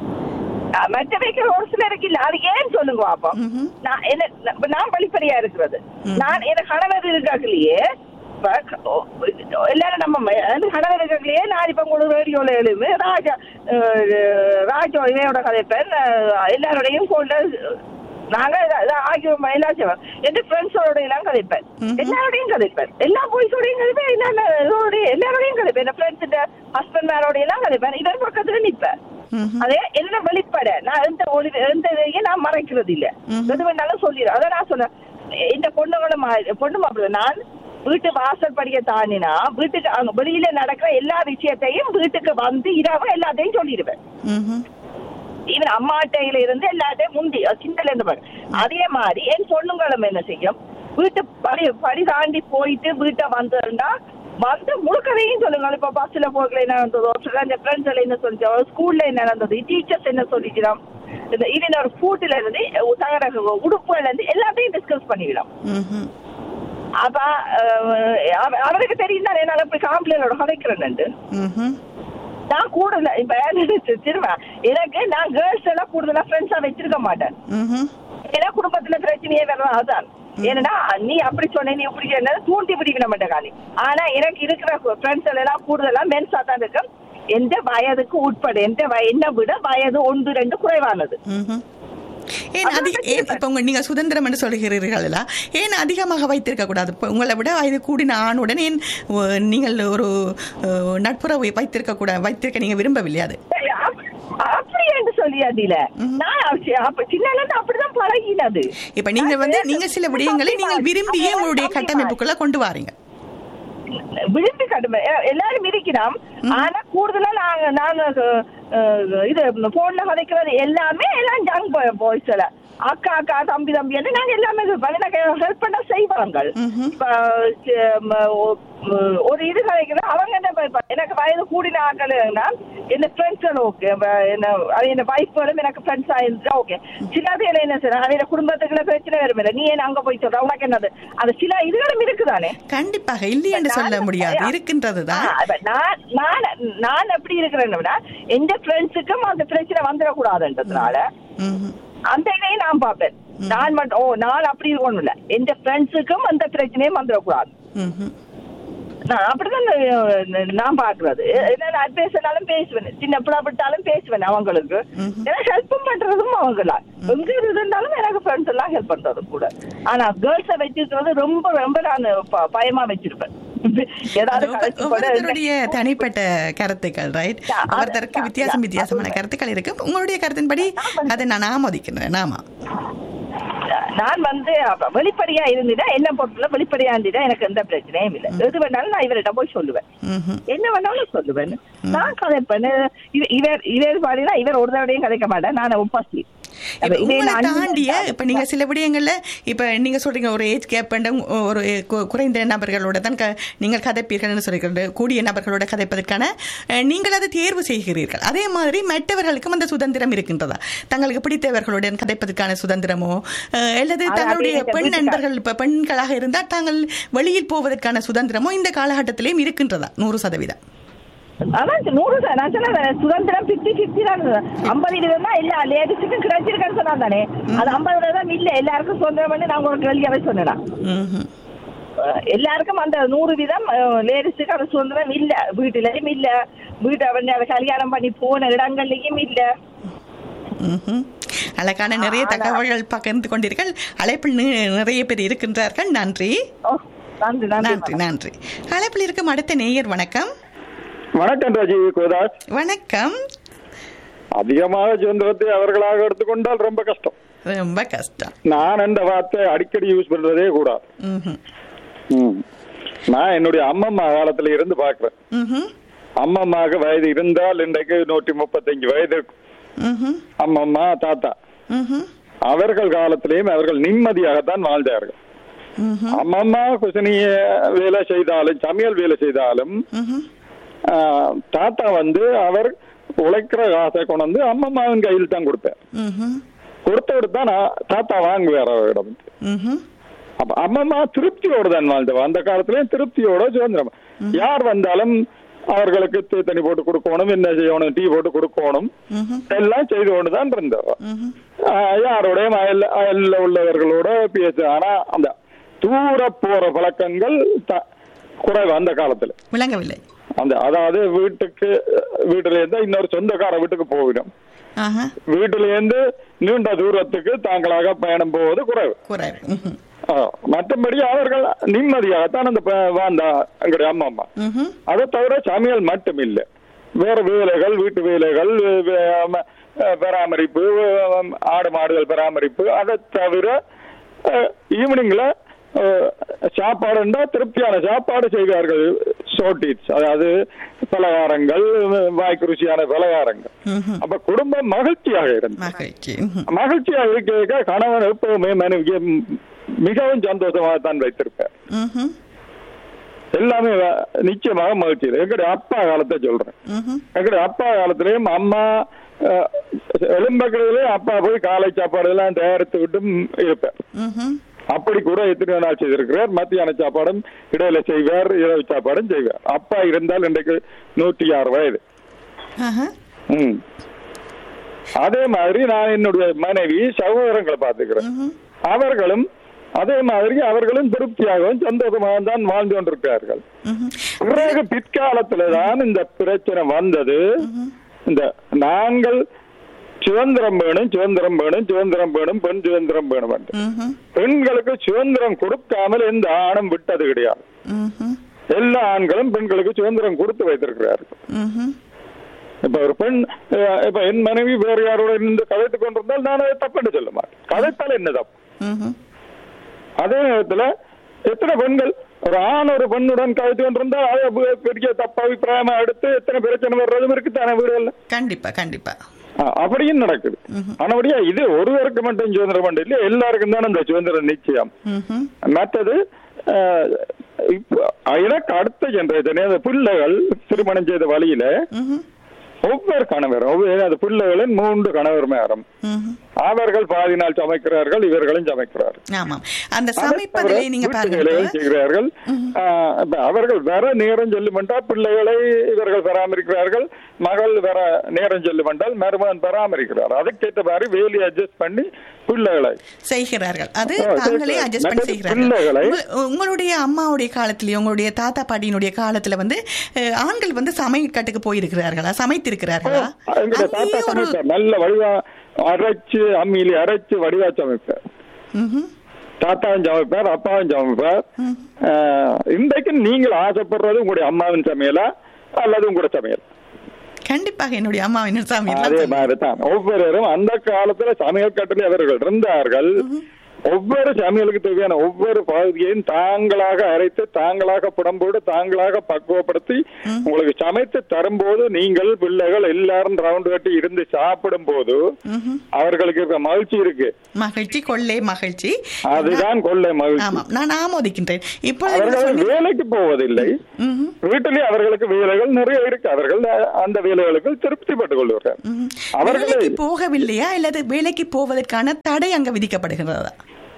அஹ் மற்ற வைக்கிற ஒரு சிலருக்கு இல்ல அது ஏன் சொல்லுங்க பாப்போம் ம்ஹும். நான் என்ன நான் நான் வெளிப்படையா இருக்கிறது நான் என் கணவர் இருக்காக்கலையே இப்ப க- ஓ- எல்லாரும் நம்ம ம- அந்த கணவர் இருக்காக்கலையே நான் இப்ப உங்களுக்கு ரேடியோல எழுது ராஜா அஹ், ராஜா இவையோட கதைப்பேன் அஹ், எல்லாரோடையும் கொண்டு நாங்க ஆகியோம் எல்லாம் செய்வோம் என் ஃப்ரெண்ட்ஸோட எல்லாம் கதைப்பேன் எல்லாரோடையும் கதைப்பேன் எல்லா பாய்ஸோடையும் கதைப்பேன் எல்லாரோடைய எல்லாரோடையும் கதைப்பேன் என் ஃப்ரெண்ட்ஸ் ஹஸ்பண்ட் மேரோட எல்லாம் கதைப்பேன் இவர் பக்கத்துல நிப்பேன் அதே என்ன வெளிப்பட நான் எந்த ஒளி எந்த இதையும் நான் மறைக்கிறது இல்ல எது வேணாலும் சொல்லிடுறேன் அதை நான் சொன்னேன் இந்த பொண்ணுங்களும் மா- பொண்ணு மாப்பிள்ள நான் வீட்டு வாசல் படிக்க தாண்டினா வீட்டுக்கு அங்க வெளியில நடக்கிற எல்லா விஷயத்தையும் வீட்டுக்கு வந்து இரவு எல்லாத்தையும் சொல்லிடுவேன் ம்ஹும். ஈவன் அம்மாட்டையில இருந்து எல்லாத்தையும் முந்தி அது சிந்தல இருந்து பாரு அதே மாதிரி என் பொண்ணுங்களும் என்ன செய்யும் வீட்டு படி படி தாண்டி போயிட்டு வீட்டை வந்துருந்தா வந்து முழுக்கதையும் சொல்லுங்க இப்ப பஸ்ல போகல என்ன நடந்ததோ இந்த ஃப்ரெண்ட்ஸ்ல என்ன சொல்லிச்சோ ஸ்கூல்ல என்ன நடந்தது டீச்சர்ஸ் என்ன சொல்லிக்கிறோம் இந்த ஈவன் ஒரு ஃபுட்ல இருந்து தகர உடுப்புல இருந்து எல்லாத்தையும் டிஸ்கஸ் பண்ணிக்கலாம் ம்ஹும். அப்ப அஹ், அவ- அவருக்கு தெரியும் தான் என்னால இப்படி காம்ப்ளைனோட கதைக்கிறேன்னு ம்ஹும். நான் கூடுதல இப்ப திரும்ப எனக்கு நான் கேர்ள்ஸ் எல்லாம் கூடுதலா ஃப்ரெண்ட்ஸா வச்சிருக்க மாட்டேன் ம்ஹும். ஏன்னா குடும்பத்துல பிரச்சனையே வரலாம் அதுதான் ஏன்னா நீ அப்படி சொன்ன நீ இப்படி சொன்ன தூண்டி பிடிக்க மாட்டேன் காலி ஆனா எனக்கு இருக்கிற ஃப்ரெண்ட்ஸ் எல்லாம் கூடுதலா மென்ஸா தான் இருக்கும் எந்த வயதுக்கு உட்பட எந்த வய- என்னை விட வயது ஒன்று ரெண்டு குறைவானது ம்ஹும். ஏன் அதிக ஏன் இப்ப உங்க நீங்க சுதந்திரம் என்று சொல்கிறீர்களா ஏன் அதிகமாக வைத்திருக்க கூடாது இப்ப உங்களை விட வயது கூடின ஆணுடன் ஏன் ஒ- நீங்கள் ஒரு அஹ், நட்புறவை வைத்திருக்க கூட வைத்திருக்க நீங்க விரும்பவில்லையா அது அப்- அப்படி என்று சொல்லியாதில நான் அப்ப- அப்ப சின்னல இருந்து அப்படிதான் பழகினது இப்ப நீங்க வந்து நீங்க சில விடயங்களை நீங்கள் விரும்பியே உங்களுடைய கட்டமைப்புக்குள்ள கொண்டு வாரீங்க விரும்பி கடுமை எ- எல்லாரும் இருக்கிறோம் ஆனா கூடுதலா நாங்க நாங்க அஹ், இது போன்ல கதைக்கிறது எல்லாமே எல்லாம் ஜங் பாய்ஸ் எல்லாம் அக்கா அக்கா தம்பி தம்பி என்று நாங்க எல்லாமே ஹெல்ப் பண்ண செய்வாங்க இப்ப சி- ம- ஒ- ம- ஒரு இது கதைக்கிறோம் அவங்க என்ன இப்ப எனக்கு வயது கூடின ஆட்கள்னா என்ன ஃப்ரெண்ட்ஸ் ஓகே என்ன அது என்ன வைஃப்களும் எனக்கு ஃப்ரெண்ட்ஸ் ஆயிருந்தா ஓகே சில பேர் என்ன செய்யறாங்க அவங்க குடும்பத்துக்குள்ள பிரச்சனை வரும் இல்ல நீ என்ன அங்க போய் சொல்ற உனக்கு என்னது அது சில இதுகளும் இருக்குதானே கண்டிப்பாக இல்லை என்று சொல்ல முடியாது இருக்கின்றதுதான் ஆ, அப்ப நான் நான் நான் எப்படி இருக்கிறேன்னா எந்த ஃப்ரெண்ட்ஸுக்கும் அந்த பிரச்சனை வந்துடக்கூடாதுன்றதுனால ம்ஹும். அந்த இதையும் நான் பார்ப்பேன் நான் மட்டும் ஓ நான் அப்படி இருக்கணும் இல்ல எந்த ஃப்ரெண்ட்ஸுக்கும் அந்த பிரச்சனையும் வந்துடக்கூடாது ம்ஹும். நான் அப்படிதான் நான் நான் பாக்குறது என்ன நான் பேசினாலும் பேசுவேன் சின்ன பிள்ளை விட்டாலும் பேசுவேன் அவங்களுக்கு ஏன்னா ஹெல்ப்பும் பண்றதும் அவங்களா எங்க இருந்தாலும் எனக்கு ஃப்ரெண்ட்ஸ் எல்லாம் ஹெல்ப் பண்றது கூட ஆனா கேர்ள்ஸை வச்சிருக்கிறது ரொம்ப ரொம்ப நான் ப- பயமா வச்சிருப்பேன் ஏதாவது ஒவ்வொரு- கதைச்சு கூட ஒவ்வொருத்தருடைய தனிப்பட்ட கருத்துக்கள் ரைட் Yeah, அது- ஒவ்வொருத்தருக்கு yeah, வித்தியாசம் yeah, வித்தியாசமான அது- கருத்துக்கள் இருக்கு உங்களுடைய கருத்தின்படி அதை நான் ஆமோதிக்கிறேன் ஆமா நான் வந்து அப்ப வெளிப்படையா இருந்துட்டா என்ன பொறுத்தல வெளிப்படையா இருந்துட்டா எனக்கு எந்த பிரச்சனையும் இல்லை எது வேணாலும் நான் இவர்கிட்ட போய் சொல்லுவேன் ம்ஹும். என்ன வேணாலும் சொல்லுவேன் நான் கதைப்பேன் இவ- இவர் இவர் பாத்தீங்கன்னா இவர் ஒரு தடவையும் கதைக்க மாட்டேன் நான் ஒப்பாசி இப்ப உங்களை தாண்டிய இப்ப நீங்க சில விடயங்கள்ல இப்ப நீங்க சொல்றீங்க ஒரு ஏஜ் கேப் ஒரு கு- குறைந்த நபர்களோட தான் க- நீங்கள் கதைப்பீர்கள்னு சொல்லிக்கிறது கூடிய நபர்களோட கதைப்பதற்கான அஹ், நீங்கள் அதை தேர்வு செய்கிறீர்கள் அதே மாதிரி மற்றவர்களுக்கும் அந்த சுதந்திரம் இருக்கின்றதா தங்களுக்கு பிடித்தவர்களுடன் கதைப்பதற்கான சுதந்திரமோ அஹ், அல்லது அது தங்களுடைய அப்படியே பெண் வீட்டுக்கா- நண்பர்கள் இப்ப பெண்களாக இருந்தால் தாங்கள் வெளியில் போவதற்கான சுதந்திரமோ இந்த காலகட்டத்திலேயும் இருக்கின்றதா நூறு சதவீதம் அதான் நூறு சார் நான் சொன்னேன் சுதந்திரம் பிப்டி பிப்டி தான் ஐம்பது இருபது தான் இல்ல லேடிஸுக்கு கிடைச்சிருக்கேன்னு சொன்னா தானே அது ஐம்பது தான் இல்ல எல்லாருக்கும் சுதந்திரம் பண்ணி நாங்க ஒரு கேள்வியாவே சொன்னேன் ம்ஹும். எல்லாருக்கும் அந்த நூறு வீதம் லேடிஸுக்கு அந்த சுதந்திரம் இல்ல வீட்டுலயும் இல்ல வீட்டை வந்து அதை கல்யாணம் பண்ணி போன இடங்கள்லயும் இல்ல ம்ஹும். அழகான நிறைய தகவல்கள் பகிர்ந்து கொண்டீர்கள் அழைப்பில் நி- நிறைய பேர் இருக்கின்றார்கள் நன்றி ஓ, நன்றி நன்றி நன்றி நன்றி அழைப்பில் இருக்கும் அடுத்த நேயர் வணக்கம் வணக்கம் ராஜீவ் கோதாஸ் வணக்கம் அதிகமாக சுதந்திரத்தை அவர்களாக எடுத்துக்கொண்டால் ரொம்ப கஷ்டம் ரொம்ப கஷ்டம் நான் அந்த வார்த்தை அடிக்கடி யூஸ் பண்றதே கூடாது ம்ஹும். ம். நான் என்னுடைய அம்மம்மா காலத்துல இருந்து பாக்குறேன் ம்ஹும். அம்மம்மாவுக்கு வயது இருந்தால் இன்றைக்கு நூற்றி முப்பத்தஞ்சு வயது இருக்கும் ம்ஹும். அம்மம்மா தாத்தா ம்ஹும். அவர்கள் காலத்திலேயும் அவர்கள் நிம்மதியாகத்தான் வாழ்ந்தார்கள் ம்ஹும். அம்மம்மா குசனிய வேலை செய்தாலும் சமையல் வேலை செய்தாலும் ம்ஹும். ஆ, தாத்தா வந்து அவர் உழைக்கிற காசை கொண்டு வந்து அம்மம்மாவின் கையில் தான் கொடுத்தார் ம்ஹும். கொடுத்தோடு தான் நான் தாத்தா வாங்குவார் அவரிடம் ம்ஹும். அப்ப அம்மம்மா திருப்தியோடு தான் வாழ்ந்தவ அந்த காலத்திலயும் திருப்தியோட சுதந்திரம் யார் வந்தாலும் அவர்களுக்கு தீ தண்ணி போட்டு கொடுக்கணும் என்ன செய்யணும் டீ போட்டு கொடுக்கணும் ம்ஹும். எல்லாம் செய்து கொண்டு தான் இருந்தவ ம்ஹும். ஆஹ் யாரோடையும் அயல் அயல்ல உள்ளவர்களோட பேச ஆனா அந்த தூர போற பழக்கங்கள் த- குறைவு அந்த காலத்துல விளங்கவில்லை அந்த அதாவது வீட்டுக்கு வீட்டுல இருந்து இன்னொரு சொந்தக்கார வீட்டுக்கு போகணும் ஆஹா வீட்டுல இருந்து நீண்ட தூரத்துக்கு தாங்களாக பயணம் போவது குறைவு குறைவு ம்ஹும். ஆ, மற்றபடி அவர்கள் நிம்மதியாகத்தான் அந்த ப- வாழ்ந்தா எங்களுடைய அம்மா அம்மா ம்ஹும். அதை தவிர சமையல் மட்டும் இல்லை வேற வேலைகள் வீட்டு வேலைகள் வே- ம- அஹ் பராமரிப்பு அஹ் ஆடு மாடுகள் பராமரிப்பு அதை தவிர ஈவினிங்ல சாப்பாடுண்டா திருப்தியான சாப்பாடு செய்வார்கள் சோட்டிஸ் அதாவது பலகாரங்கள் வாய்க்கு ருசியான பலகாரங்கள் ம்ஹும். அப்ப குடும்பம் மகிழ்ச்சியாக இருந்தது மகிழ்ச்சி ம்ஹும். மகிழ்ச்சியாக இருக்க கணவன் எப்பவுமே மனைவிக்கு மிகவும் சந்தோஷமாக தான் வைத்திருப்பார் ம்ஹும். எல்லாமே வ- நிச்சயமாக மகிழ்ச்சி எங்களுடைய அப்பா காலத்தை சொல்றேன் ம்ஹும். எங்களுடைய அப்பா காலத்திலயும் அம்மா அஹ், எலும்பக்கிறதுலயும் அப்பா போய் காலை சாப்பாடு எல்லாம் தயாரித்து விட்டு இருப்பார் ம்ஹும். அப்படி கூட எத்தனை நாள் செய்திருக்கிறார் மத்தியான சாப்பாடும் இடையில செய்வார் இரவு சாப்பாடும் செய்வார் அப்பா இருந்தால் இன்றைக்கு நூற்றி ஆறு வயது ஆஹா. ம். அதே மாதிரி நான் என்னுடைய மனைவி சகோதரங்களை பார்த்துக்கிறேன் ம்ஹும். அவர்களும் அதே மாதிரி அவர்களும் திருப்தியாகவும் சந்தோஷமாக தான் வாழ்ந்து கொண்டிருக்கிறார்கள் ம்ஹும். பிறகு பிற்காலத்துல தான் இந்த பிரச்சனை வந்தது இந்த நாங்கள் சுதந்திரம் வேணும் சுதந்திரம் வேணும் சுதந்திரம் வேணும் பெண் சுதந்திரம் வேணும் என்று. ம்ஹும். பெண்களுக்கு சுதந்திரம் கொடுக்காமல் எந்த ஆணும் விட்டது கிடையாது ம்ஹும். எல்லா ஆண்களும் பெண்களுக்கு சுதந்திரம் கொடுத்து வைத்திருக்கிறார்கள் ம்ஹும். இப்ப ஒரு பெண் அஹ், இப்ப என் மனைவி வேறு யாரோட இருந்து கதைத்துக் கொண்டிருந்தால் நான் அதை தப்புன்னு சொல்ல மாட்டேன் கதைத்தால் என்ன தப்பு ம்ஹும். அதே நேரத்துல எத்தனை பெண்கள் ஒரு ஆண் ஒரு பெண்ணுடன் கதைத்து கொண்டிருந்தால் அதை பெ- பெரிய தப்பு அபிப்பிராயமா எடுத்து எத்தனை பிரச்சனை வர்றதும் இருக்கு தானே வீடுகள்ல கண்டிப்பா கண்டிப்பா ஆ, அப்படியும் நடக்குது ஆனபடியா இது ஒருவருக்கு மட்டும் சுதந்திரம் மட்டும் இல்ல எல்லாருக்கும் தான் இந்த சுதந்திரம் நிச்சயம் ம்ஹும். மற்றது அஹ், இப்போ எனக்கு அடுத்த ஜெனரேஷன் அந்த பிள்ளைகள் திருமணம் செய்த வழியில ம்ஹும். ஒவ்வொரு கணவர் ஒவ்வொரு அந்த பிள்ளைகளின் மூன்று கணவர் மேரம் ம்ஹும். அவர்கள் பாதி நாள் சமைக்கிறார்கள் இவர்களும் சமைக்கிறார்கள் ஆமாம் அந்த அதை சமைப்பதிலே தவிர நீங்க வீட்டு பாருங்க வேலைகள் இப்ப. செய்கிறார்கள் ஆஹ், இப்ப அவர்கள் வர நேரம் செல்லுமென்றால் பிள்ளைகளை இவர்கள் பராமரிக்கிறார்கள் மகள் வர நேரம் செல்லுமென்றால் மருமகன் பராமரிக்கிறார் அதுக்கேற்ற மாதிரி வேலையை அட்ஜஸ்ட் பண்ணி பிள்ளைகளை செய்கிறார்கள் அது ஆ, தாங்களே செய்கிறார்கள். அட்ஜஸ்ட் பண்ணி மற்றது செய்கிறார்கள் பிள்ளைகளை- உங்க- உங்களுடைய அம்மாவுடைய காலத்திலேயே உங்களுடைய தாத்தா பாட்டியினுடைய காலத்துல வந்து அஹ், ஆண்கள் வந்து சமையற்கட்டுக்கு போயிருக்கிறார்களா சமைத்திருக்கிறார்களா எங்களுடைய தாத்தா அங்கேயே ஒரு சமைப்பார் நல்ல வடிவா அரைச்சு அம்மியில அரைச்சு வடிவா சமைப்பார் ம்ஹும். தாத்தாவும் சமைப்பார் அப்பாவும் சமைப்பார் ஆஹ், இன்றைக்கு நீங்கள் ஆசைப்படுறது உங்களுடைய அம்மாவின் சமையலா அல்லது உங்களுடைய சமையல் கண்டிப்பாக என்னுடைய அம்மாவின் அதே சமையல் மாதிரி தான் ஒவ்வொருவரும் அந்த காலத்துல சமையல் கட்டில் அவர்கள் இருந்தார்கள் ஒவ்வொரு சமையலுக்கு தேவையான ஒவ்வொரு பகுதியையும் தாங்களாக அரைத்து தாங்களாக புடம்போடு தாங்களாக பக்குவப்படுத்தி உங்களுக்கு சமைத்து தரும்போது நீங்கள் பிள்ளைகள் எல்லாரும் ரவுண்ட் கட்டி இருந்து சாப்பிடும் போது அவர்களுக்கு இருக்க மகிழ்ச்சி இருக்கு மகிழ்ச்சி கொள்ளை மகிழ்ச்சி அதுதான் கொள்ளை மகிழ்ச்சி ஆமாம் நான் ஆமோதிக்கின்றேன் இப்பொழுது நீங்க அவர்கள் சொன்னீங்க- வேலைக்கு போவதில்லை ம்ஹும். வீட்டிலே அவர்களுக்கு வேலைகள் நிறைய இருக்கு அவர்கள் அந்த வேலைகளுக்கு திருப்திப்பட்டுக் கொள்வார்கள் ம்ஹும். அவர்களை வேலைக்கு போகவில்லையா அல்லது வேலைக்கு போவதற்கான தடை அங்க விதிக்கப்படுகிறதா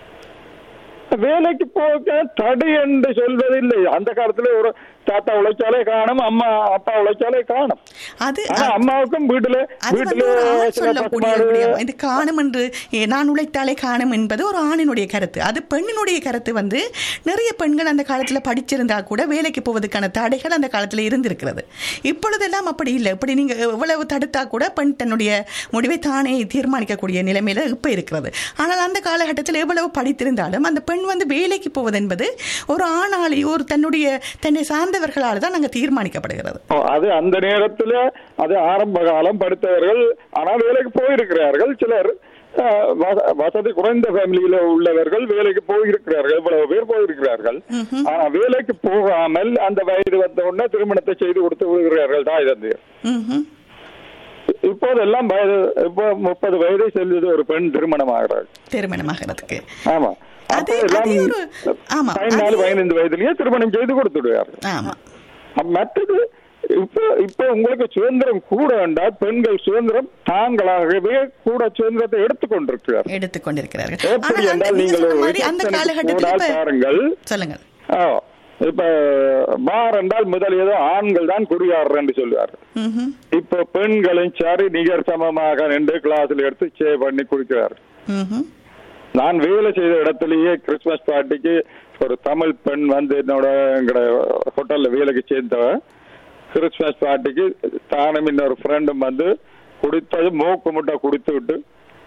வேலைக்கு போக தடை என்று சொல்வதில்லை அந்த காலத்துல ஒரு தாத்தா உழைச்சாலே காணும் அம்மா அப்பா உழைச்சாலே காணும் அது ஆனா அம்மாவுக்கும் வீட்டுல அது வந்து வீட்டுல ஒரு ஆண் சில சொல்லக்கூடிய பசுமாடு விடயம். இது காணும் என்று ஏ, நான் உழைத்தாலே காணும் என்பது ஒரு ஆணினுடைய கருத்து அது பெண்ணினுடைய கருத்து வந்து நிறைய பெண்கள் அந்த காலத்துல படிச்சிருந்தா கூட வேலைக்கு போவதற்கான தடைகள் அந்த காலத்துல இருந்திருக்கிறது இப்பொழுதெல்லாம் அப்படி இல்லை இப்படி நீங்க எவ்வளவு தடுத்தா கூட பெண் தன்னுடைய முடிவை தானே தீர்மானிக்கக்கூடிய நிலைமையில இப்ப இருக்கிறது ஆனால் அந்த காலகட்டத்தில் எவ்வளவு படித்திருந்தாலும் அந்த பெண் வந்து வேலைக்கு போவது என்பது ஒரு ஆணாளி ஒரு தன்னுடைய தன்னை சார்ந்தவர்களால் தான் அங்க தீர்மானிக்கப்படுகிறது ஓ, அது அந்த நேரத்துல அது ஆரம்ப காலம் படித்தவர்கள் ஆனா வேலைக்கு போயிருக்கிறார்கள் சிலர் அஹ், வச- வசதி குறைந்த ஃபேமிலியில உள்ளவர்கள் வேலைக்கு போயிருக்கிறார்கள் இவ்வளவு பேர் போயிருக்கிறார்கள் ஆனா வேலைக்கு போகாமல் அந்த வயது வந்த உடனே திருமணத்தை செய்து கொடுத்து விடுகிறார்கள் தாய் தந்தையர் ம்ஹும். இப்போதெல்லாம் வயது இப்போ முப்பது வயதை செல்வது ஒரு பெண் திருமணம் ஆகிறாள் திருமணமாகிறதுக்கு ஆமா அது- அப்போ எல்லாம் அதே ஒரு- ஆமா, பதினாலு அது- பதினைந்து வயதிலேயே திருமணம் செய்து கொடுத்து விடுவார்கள் ஆமா அப்ப மற்றது இப்ப இப்ப உங்களுக்கு சுதந்திரம் கூட வேண்டாம் பெண்கள் சுதந்திரம் தாங்களாகவே கூட சுதந்திரத்தை எடுத்துக்கொண்டிருக்கிறார்கள் எடுத்துக்கொண்டிருக்கிறார்கள் எப்படி ஆனால் அந்த என்றால் நீங்க நீங்கள் சொன்ன ஒரு மாதிரி அந்த reception காலகட்டத்தில் போனால் இப்ப பாருங்கள் சொல்லுங்கள் ஆ, இப்ப பார் என்றால் முதல் ஏதோ ஆண்கள் தான் குடியாடுற என்று சொல்லுவார்கள் ம்ஹும். இப்ப பெண்களும் சரி நிகர் சமமாக நின்று கிளாஸ்ல எடுத்து சே பண்ணி குடிக்கிறார்கள் ம்ஹும். நான் வேலை செய்த இடத்துலயே கிறிஸ்துமஸ் பார்ட்டிக்கு ஒரு தமிழ் பெண் வந்து என்னோட எங்கட ஹோட்டல்ல வேலைக்கு சேர்ந்தவ கிறிஸ்துமஸ் பார்ட்டிக்கு தானும் இன்னொரு ஃப்ரெண்டும் வந்து குடித்தது மூக்கு முட்டை குடித்து விட்டு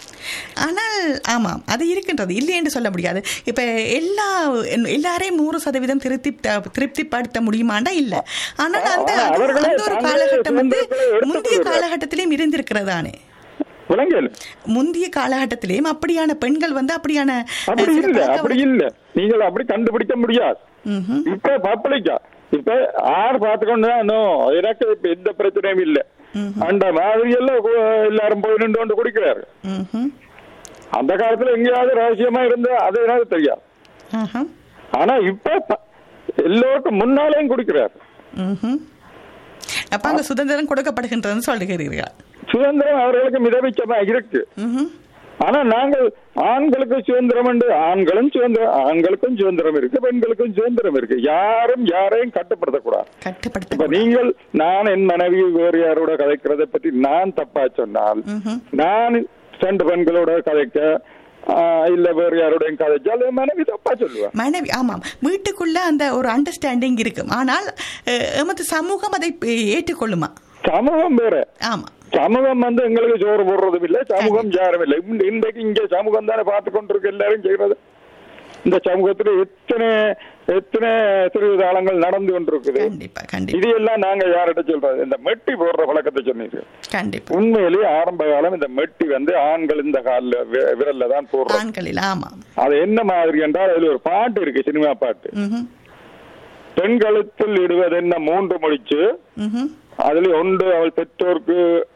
ஆனால் ஆமாம் அது இருக்கின்றது இல்லை என்று சொல்ல முடியாது இப்ப எல்லா எல்லாரையும் நூறு சதவீதம் திருப்தி திருப்திப்படுத்த முடியுமாண்டா இல்ல ஆனால் அந்த ஆ, அது- அவர்களே அந்த ஒரு தாங்களே காலகட்டம் வந்து சுதந்திரத்தை எடுத்துக் முந்தைய கொள்கிறார். காலகட்டத்திலேயும் இருந்திருக்கிறதானே விளங்கல முந்தைய காலகட்டத்திலேயும் அப்படியான பெண்கள் வந்து அப்படியான அஹ், அப்படி சில இல்ல பழக்க அப்படி இல்ல நீங்கள் அப்படி கண்டுபிடிக்க முடியாது ம்ஹும். இப்ப பப்ளிக்கா இப்ப ஆறு பார்த்துக்கொண்டு நோ எனக்கு இப்ப எந்த பிரச்சனையும் இல்ல அந்த மாதிரி எல்லாம் கு- எல்லாரும் போய் நின்று கொண்டு குடிக்கிறாரு ம்ஹும். அந்த காலத்துல எங்கேயாவது ரகசியமா இருந்தா அது எனக்கு தெரியாது ஆஹா. ஆனா இப்ப ப- எல்லோருக்கும் முன்னாலேயும் குடிக்கிறார் ம்ஹும். அப்ப அங்க சுதந்திரம் கொடுக்கப்படுகின்றதுன்னு சொல்லுகிறீர்கள் சுதந்திரம் அவர்களுக்கு மிதமிச்சமா இருக்கு ம்ஹும். ஆனா நாங்கள் ஆண்களுக்கு சுதந்திரம் உண்டு ஆண்களும் சுதந்திரம் ஆண்களுக்கும் சுதந்திரம் இருக்கு பெண்களுக்கும் சுதந்திரம் இருக்கு யாரும் யாரையும் கட்டுப்படுத்தக்கூடாது இப்ப கட்டுப்படுத்த நீங்கள் நான் என் மனைவி வேறு யாரோட கதைக்கிறதை பற்றி நான் தப்பா சொன்னால் நான் ரெண்டு பெண்களோட கதைக்க ஆஹ், இல்ல வேறு யாரோடையும் கதைச்சால் என் மனைவி தப்பா சொல்லுவேன் மனைவி ஆமாம் வீட்டுக்குள்ள அந்த ஒரு அண்டர்ஸ்டாண்டிங் இருக்கும் ஆனால் அஹ், எமது சமூகம் அதை ஏற்றுக்கொள்ளுமா சமூகம் வேற ஆமா சமூகம் வந்து எங்களுக்கு சோறு போடுறதும் இல்ல சமூகம் யாரும் இல்லை இந்த- இன்றைக்கு இங்க சமூகம் தானே பார்த்து கொண்டிருக்கு எல்லாரும் செய்யறது இந்த சமூகத்துல எத்தனை எத்தனை திருவிதாளங்கள் நடந்து கொண்டிருக்குது கண்டிப்பா கண்டிப்பா இது எல்லாம் நாங்க யார்கிட்ட சொல்றது இந்த மெட்டி போடுற பழக்கத்தை சொன்னீங்க கண்டிப்பா உண்மையிலேயே ஆரம்ப காலம் இந்த மெட்டி வந்து ஆண்கள் இந்த கால்ல வி- விரல்ல தான் போடுறோம் ஆண்களில் ஆமாம் அது என்ன மாதிரி என்றால் அதுல ஒரு பாட்டு இருக்கு சினிமா பாட்டு ம்ஹும். பெண்களுக்குள் இடுவது என்ன மூன்று முடிச்சு ம்ஹும். அதுல ஒன்று அவள் பெற்றோருக்கு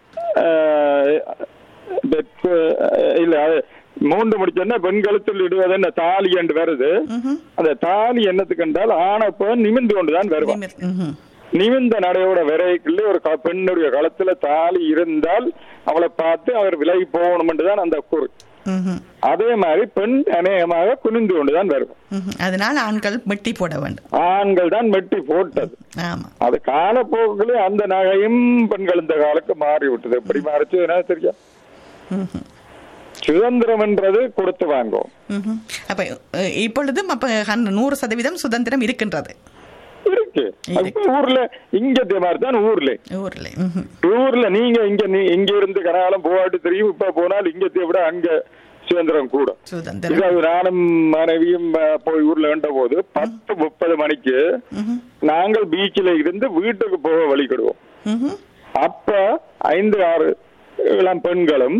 ஆஹ், பெற்று ஆஹ், இல்ல அது மூன்று முடிச்சோன்னா பெண்களுக்குள் இடுவது என்ன தாலி என்று வருது ம்ஹும். அந்த தாலி என்னத்துக்கு என்றால் ஆணப்ப நிமிந்து கொண்டுதான் வருவான் நிமிர்- ம்ஹும். நிமிந்த நடையோட விரைக்குள்ள ஒரு க- பெண்ணுடைய களத்துல தாலி இருந்தால் அவளை பார்த்து அவர் விலகி போகணும் தான் அந்த கூறு ம்ஹும். அதே மாதிரி பெண் அநேகமாக குனிந்து கொண்டுதான் வருவான் ம்ஹும். அதனால் ஆண்கள் மெட்டி போட வேண்டும் ஆண்கள் தான் மெட்டி போட்டது ஆமா அது காலப்போக்கிலே அந்த நகையும் பெண்கள் இந்த காலக்கு மாறி விட்டது எப்படி மாறிச்சு எனக்கு தெரியும் ம்ஹும். சுதந்திரம் என்றது கொடுத்து வாங்கும் ம்ஹும். அப்ப அஹ், இப்பொழுதும் அப்ப ஹன்- நூறு சதவீதம் சுதந்திரம் இருக்கின்றது இருக்கு இப்ப ஊர்ல இங்க இதே மாதிரி தான் ஊர்ல ஊர்ல ம்ஹும். ஊர்ல நீங்க இங்க நீ இங்க இருந்து கனகாலம் போகாட்டு தெரியும் இப்ப போனால் இங்கத்தை விட அங்க சுதந்திரம் கூட சுதந்திரம் இதாவது நானும் மனைவியும் அஹ், போய் ஊர்ல கண்ட போது பத்து முப்பது மணிக்கு ம்ஹும். நாங்கள் பீச்சில் இருந்து வீட்டுக்கு போக வழிகிடுவோம் ம்ஹும். அப்ப ஐந்து ஆறு இளம் பெண்களும்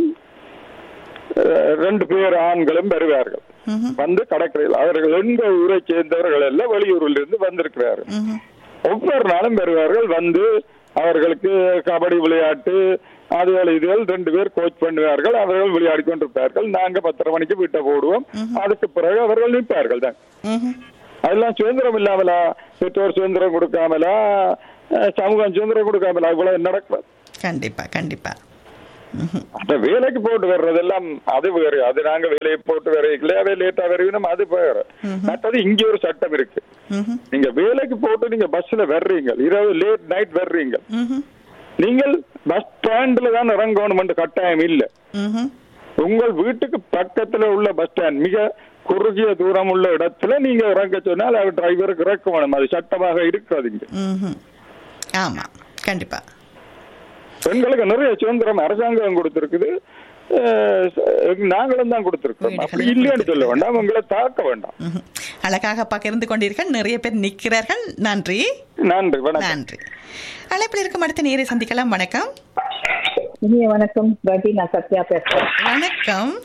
அஹ், ரெண்டு பேர் ஆண்களும் வருவார்கள் ம்ஹும். வந்து கடற்கரையில் அவர்கள் எங்க ஊரை சேர்ந்தவர்கள் எல்லாம் வெளியூரில் இருந்து வந்திருக்கிறார்கள் ம்ஹும். ஒவ்வொரு நாளும் வருவார்கள் வந்து அவர்களுக்கு கபடி விளையாட்டு அதுகள் இதுகள் ரெண்டு பேர் கோச் பண்ணுவார்கள் அவர்கள் விளையாடி கொண்டிருப்பார்கள் நாங்க பத்தரை மணிக்கு வீட்டை போடுவோம் அதுக்கு பிறகு அவர்கள் நிற்பார்கள் தான் ம்ஹும். அதெல்லாம் சுதந்திரம் இல்லாமலா பெற்றோர் சுதந்திரம் கொடுக்காமலா அஹ், சமூகம் சுதந்திரம் கொடுக்காமலா இவ்வளவு நடக்கும் கண்டிப்பா கண்டிப்பா அந்த வேலைக்கு போட்டு வர்றதெல்லாம் அது வேறு அது நாங்க வேலையை போட்டு வரைக்கல அதே லேட்டா வருவீங்க அது வேறு மற்றது இங்க ஒரு சட்டம் இருக்கு ம்ஹும். நீங்க வேலைக்கு போட்டு நீங்க பஸ்ல வர்றீங்க இரவு லேட் நைட் வர்றீங்க ம்ஹும். நீங்கள் பஸ் ஸ்டாண்ட்ல தான் இறங்கணும் கட்டாயம் இல்ல ம்ஹும். உங்கள் வீட்டுக்கு பக்கத்துல உள்ள பஸ் ஸ்டாண்ட் மிக குறுகிய தூரம் உள்ள இடத்துல நீங்க இறங்க சொன்னால் அவர் டிரைவருக்கு இறக்க வேணும் அது சட்டமாக இருக்காது இங்க ம்ஹும். ஆமா கண்டிப்பா பெண்களுக்கு நிறைய சுதந்திரம் அரசாங்கம் கொடுத்திருக்குது அஹ், நாங்களும் தான் கொடுத்திருக்கோம் அப்படி இல்லைன்னு சொல்ல வேண்டாம் உங்களை தாக்க வேண்டாம் ம்ஹும். அழகாக பகிர்ந்து கொண்டீர்கள் நிறைய பேர் நிற்கிறார்கள் நன்றி நன்றி வணக்கம் நன்றி அழைப்பில் இருக்கும் அடுத்த நேரை சந்திக்கலாம் வணக்கம் இனிய வணக்கம் ரவி நான் சத்யா பேசுறேன் வணக்கம்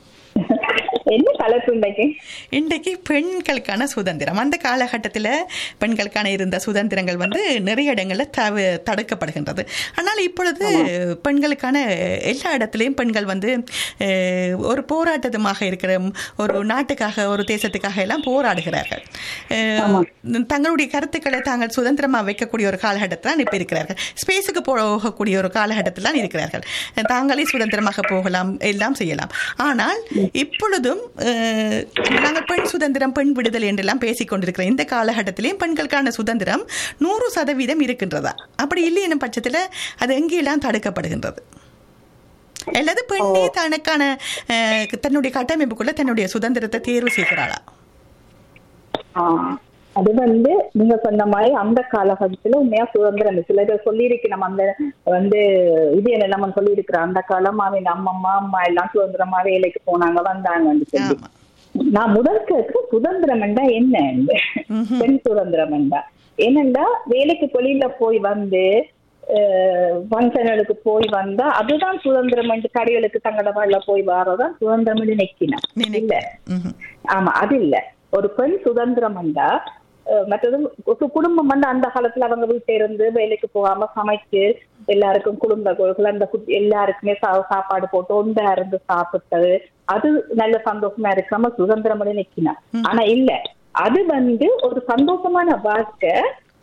என்ன தலைப்பு இன்னைக்கு இன்றைக்கு பெண்களுக்கான சுதந்திரம் அந்த காலகட்டத்தில் பெண்களுக்கான இருந்த சுதந்திரங்கள் வந்து நிறைய இடங்களில் தவ தடுக்கப்படுகின்றது ஆனால் இப்பொழுது பெண்களுக்கான எல்லா இடத்துலையும் பெண்கள் வந்து அஹ், ஒரு போராட்டமாக இருக்கிற ஒரு நாட்டுக்காக ஒரு தேசத்துக்காக எல்லாம் போராடுகிறார்கள் அஹ், தங்களுடைய கருத்துக்களை தாங்கள் சுதந்திரமாக வைக்கக்கூடிய ஒரு காலகட்டத்தில் தான் இப்போ இருக்கிறார்கள் ஸ்பேஸுக்கு போகக்கூடிய ஒரு காலகட்டத்தில் தான் இருக்கிறார்கள் தாங்களே சுதந்திரமாக போகலாம் எல்லாம் செய்யலாம் ஆனால் இப்பொழுதும் அஹ், நாங்கள் பெண் சுதந்திரம் பெண் விடுதலை என்றெல்லாம் பேசிக் கொண்டிருக்கிற இந்த காலகட்டத்திலேயும் பெண்களுக்கான சுதந்திரம் நூறு சதவீதம் இருக்கின்றதா அப்படி இல்லை என்னும் பட்சத்தில் அது எங்கெல்லாம் தடுக்கப்படுகின்றது அல்லது பெண்ணே தனக்கான அஹ், தன்னுடைய கட்டமைப்புக்குள்ள தன்னுடைய சுதந்திரத்தை தேர்வு செய்கிறாளா ஆ, அது வந்து நீங்க சொன்ன மாதிரி அந்த காலகட்டத்துல உண்மையா சுதந்திரம் சில பேர் சொல்லியிருக்கு நம்ம அந்த வந்து இது என்ன நம்ம சொல்லியிருக்கிறோம் அந்த காலம் அவன் அம்மம்மா அம்மா எல்லாம் சுதந்திரமா வேலைக்கு போனாங்க வந்தாங்கன்னு சொல்லி ஆமா நான் முதல் கேட்க சுதந்திரம் என்றா என்ன பெண் சுதந்திரம் என்றா என்னண்டா வேலைக்கு வெளியில போய் வந்து ஃபங்க்ஷனுக்கு போய் வந்தா அதுதான் சுதந்திரம் என்று கடைகளுக்கு தங்கடவாள்ல போய் வாரதான் சுதந்திரம் நினைக்கினேன் இல்ல நினைக்கிறேன் ம்ஹும். ஆமா அது இல்ல ஒரு பெண் சுதந்திரம் என்றா அஹ், மற்றது ஒரு குடும்பம் வந்து அந்த காலத்துல அவங்க வீட்டை இருந்து வேலைக்கு போகாம சமைச்சு எல்லாருக்கும் குடும்ப குழந்தை குட்டி எல்லாருக்குமே சா- சாப்பாடு போட்டு ஒன்றா இருந்து சாப்பிட்டது அது நல்ல சந்தோஷமா இருக்காம சுதந்திரம் நினைக்கினா ஆனா இல்ல அது வந்து ஒரு சந்தோஷமான வாழ்க்கை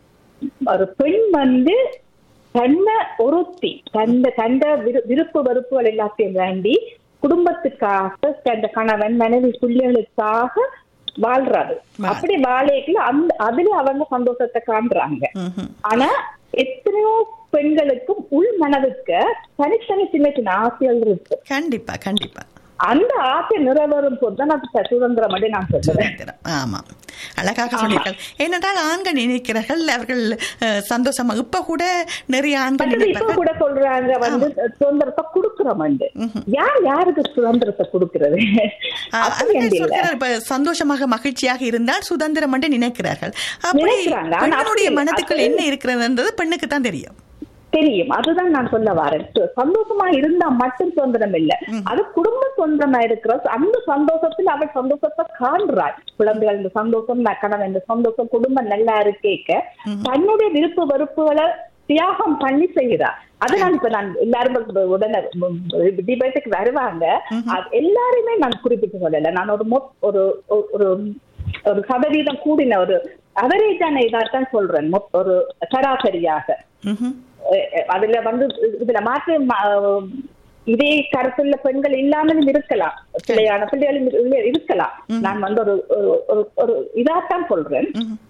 ஒரு பெண் வந்து தன்னை ஒருத்தி தந்த தந்த விரு- விருப்பு வெறுப்புகள் எல்லாத்தையும் வேண்டி குடும்பத்துக்காக தந்த கணவன் மனைவி பிள்ளைகளுக்காக வாழ்றாரு அப்படி வாழைக்குள்ள அந்த அதுல அவங்க சந்தோஷத்தை காண்றாங்க ம்ஹும். ஆனா எத்தனையோ பெண்களுக்கும் உள் மனதுக்கு தனித்தனி சின்ன சின்ன ஆசைகள் இருக்கு கண்டிப்பா கண்டிப்பா அந்த ஆசை நிறைவேறும் போதுதான் அது சுதந்திரம் அப்படின்னு நான் சொல்லுவேன் சுதந்திரம் ஆமாம் அழகாக சொன்னீர்கள் ஏனென்றால் ஆண்கள் நினைக்கிறார்கள் அவர்கள் அஹ், சந்தோஷமா இப்ப கூட நிறைய ஆண்கள் மற்றது இப்ப நினைப்பார்கள் கூட சொல்றாங்க வந்து சுதந்திரத்தை கொடுக்கிறோம் யார் யாருக்கு சுதந்திரத்தை கொடுக்கிறது ஆஹ், அப்படி அவர்கள் என்று இல்ல. சொல்கிறார், இப்ப சந்தோஷமாக மகிழ்ச்சியாக இருந்தால் சுதந்திரம் என்று நினைக்கிறார்கள் அப்படி நினைக்கிறாங்க. ஆனா பெண்ணுடைய அப்படி- மனதுக்குள் அது- என்ன இருக்கிறதுன்றது பெண்ணுக்கு தான் தெரியும் தெரியும் அதுதான் நான் சொல்ல வரேன் சு- சந்தோஷமா இருந்தா மட்டும் சுதந்திரம் இல்ல அது குடும்ப சுதந்திரமா இருக்கிற அந்த சந்தோஷத்தில் அவள் சந்தோஷத்தை காண்றாள் குழந்தைகள் இந்த சந்தோஷம் நான் கணவன் இந்த சந்தோஷம் குடும்பம் நல்லா இருக்கேக்க தன்னுடைய விருப்பு வெறுப்புகளை தியாகம் பண்ணி செய்கிறா அது நான் இப்ப நான் எல்லாரும் இப்ப உடனே டிபேட்டுக்கு வருவாங்க அது எல்லாருமே நான் குறிப்பிட்டு சொல்லல நான் ஒரு மொத்- ஒரு ஒரு- ஒரு ஒரு சதவீதம் கூடின ஒரு அவரேஜான இதாத்தான் சொல்றேன் மொத்- ஒரு சராசரியாக ம்ஹும். அஹ் அஹ் அதுல வந்து இதுல மாற்று ம- அஹ் இதே கருத்துள்ள பெண்கள் இல்லாமலும் இருக்கலாம் பிள்ளையான பிள்ளைகளும் இரு- இருக்கலாம் நான் வந்து ஒரு ஒரு- ஒரு ஒரு இதாத்தான் சொல்றேன்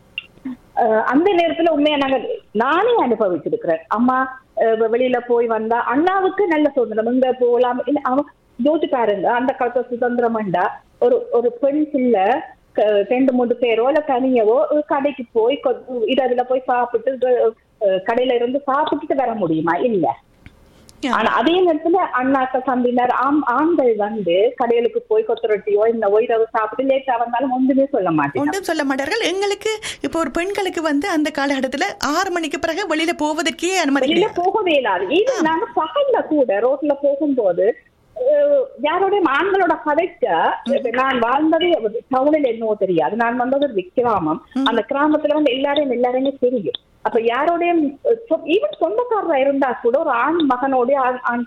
அஹ் அந்த நேரத்துல உண்மையா நாங்க நானே அனுபவிச்சிருக்கிறேன் அம்மா அஹ் வெளியில போய் வந்தா அண்ணாவுக்கு நல்ல சுதந்திரம் இங்க போகலாம் இல்ல அவன் யோசிச்சு பாருங்க அந்த காலத்துல சுதந்திரம்டா ஒரு ஒரு பெண் பிள்ளை க- ரெண்டு மூணு பேரோ இல்ல தனியவோ ஒரு கடைக்கு போய் கொ- இது அதுல போய் சாப்பிட்டு அஹ் கடையில இருந்து சாப்பிட்டுட்டு வர முடியுமா இல்ல ஆனா அதே நேரத்துல அண்ணாக்க தம்பினர் ஆம் ஆண்கள் வந்து கடைகளுக்கு போய் கொத்தரொட்டியோ இந்த ஒயிரவு சாப்பிட்டு லேட்டா வந்தாலும் ஒன்றுமே சொல்ல மாட்டேன் ஒன்றும் சொல்ல மாட்டார்கள் எங்களுக்கு இப்போ ஒரு பெண்களுக்கு வந்து அந்த காலகட்டத்துல ஆறு மணிக்கு பிறகு வெளியில போவதற்கே அனுமதி வெளியில கிடையாது. போகவே இல்லாது இது நாங்க பகல்ல கூட ரோட்ல போகும்போது அஹ், யாரோடைய ஆண்களோட கதைச்சா நான் வாழ்ந்ததே டவுனில் என்னவோ தெரியாது நான் வந்தது ஒரு கிராமம் அந்த கிராமத்துல வந்து எல்லாரையும் எல்லாரையுமே தெரியும் அப்ப யாரோடைய ஈவன் சொந்தக்காரரா இருந்தா கூட ஒரு ஆண் மகனோட ஆண் ஆண்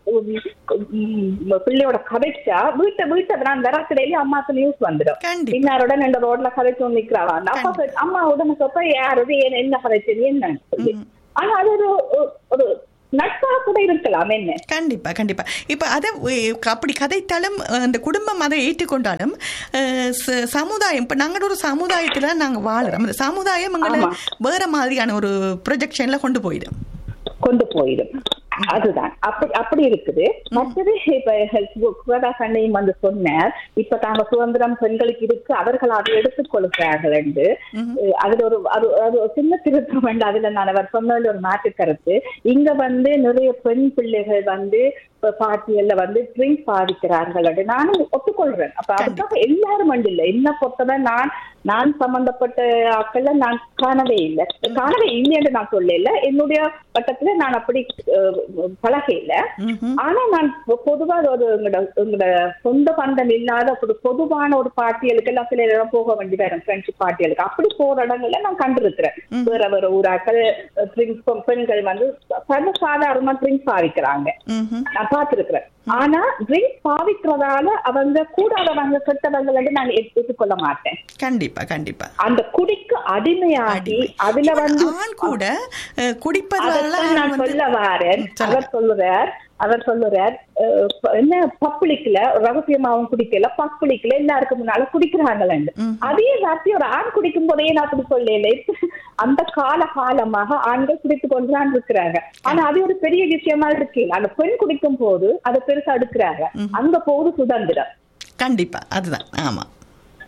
உம், பிள்ளையோட கதைச்சா வீட்டை வீட்டை நான் வரக்கிடையிலே அம்மாக்கு நியூஸ் வந்துடும் கண்டிப்பா இன்னாரோட இந்த ரோட்ல கதைச்சு நிக்கிறாவா அந்த அப்பா சொல்- அம்மா உடனே சொல்ற யாரது என்ன என்ன கதைச்சது என்னன்னு சொல்லி ஆனா அது ஒரு ஒரு- ஒரு நட்பாக கூட இருக்கலாம் என்ன கண்டிப்பா கண்டிப்பா இப்ப அதை உ- அப்படி கதைத்தாலும் அஹ், அந்த குடும்பம் அதை ஏற்றுக்கொண்டாலும் அஹ், ச- சமுதாயம் இப்ப நாங்கள் ஒரு சமுதாயத்துல நாங்க வாழ்றோம் அந்த சமுதாயம் எங்களை ஆமா. வேற மாதிரியான ஒரு ப்ரொஜெக்ஷன்ல கொண்டு போயிடும் கொண்டு போயிடும் அதுதான் அப்படி அப்படி இருக்குது மற்றது இப்ப சுகதா கண்ணையும் வந்து சொன்னார் இப்ப தாங்க சுதந்திரம் பெண்களுக்கு இருக்கு அவர்கள் அதை எடுத்துக் கொள்கிறார்கள் என்று அஹ் அதுல ஒரு அது அது ஒரு சின்ன திருத்தம் வேண்டாம் அதுல நான் அவர் சொன்னதுல ஒரு மாற்று கருத்து இங்க வந்து நிறைய பெண் பிள்ளைகள் வந்து இப்ப பாட்டியல்ல வந்து ட்ரிங்க் பாதிக்கிறார்கள் என்று நானும் ஒத்துக்கொள்றேன் அப்ப அதுக்காக எல்லாரும் வந்து இல்லை என்ன பொறுத்தவரை நான் நான் சம்பந்தப்பட்ட ஆட்கள்ல நான் காணவே இல்லை காணவே இல்லைன்னு நான் சொல்லல என்னுடைய வட்டத்துல நான் அப்படி அஹ், பழக இல்லை ம்ஹும். ஆனா நான் பொ- பொதுவா ஒரு எங்களோட எங்களோட சொந்த பந்தம் இல்லாத ஒரு பொதுவான ஒரு பாட்டியலுக்கு எல்லாம் சில இடம் போக வேண்டி வரும் ஃப்ரெண்ட்ஷிப் பாட்டியலுக்கு அப்படி போற இடங்கள்ல நான் கண்டிருக்கிறேன் வேற வேற ஊராக்கள் ட்ரிங்க்ஸ் பெண்கள் வந்து சர்வ சாதாரணமா ட்ரிங்க்ஸ் பாவிக்கிறாங்க ம்ஹும். நான் பார்த்திருக்கிறேன் ஆனா ட்ரிங்க் பாவிக்கிறதால அவங்க கூடாதவங்க கெட்டவங்க வந்து நான் ஏற்று- ஏற்றுக்கொள்ள மாட்டேன் கண்டிப்பா கண்டிப்பா அந்த குடிக்கு அடிமையாகி அதுல Even வந்து ஆண் கூட அஹ், குடிப்பதால அதைத்தான் நான் வந்து- சொல்ல வாரேன் ம், சொல்லுங்க. அவர் சொல்லுறார் அவர் சொல்லுறார் அஹ், ப- என்ன பப்ளிக்ல ரகசியமாவும் குடிக்கல பப்ளிக்ல எல்லாருக்கும் முன்னால குடிக்கிறாங்களேன்னு அதே வார்த்தை ஒரு ஆண் குடிக்கும் போதே நான் அப்படி சொல்லல அந்த கால காலமாக ஆண்கள் குடித்து கொண்டுதான் இருக்கிறாங்க ஆனா அது ஒரு பெரிய விஷயமா இருக்கு அந்த பெண் குடிக்கும் போது அதை பெருசா எடுக்கிறாங்க அங்க போகுது சுதந்திரம் கண்டிப்பா அதுதான் ஆமா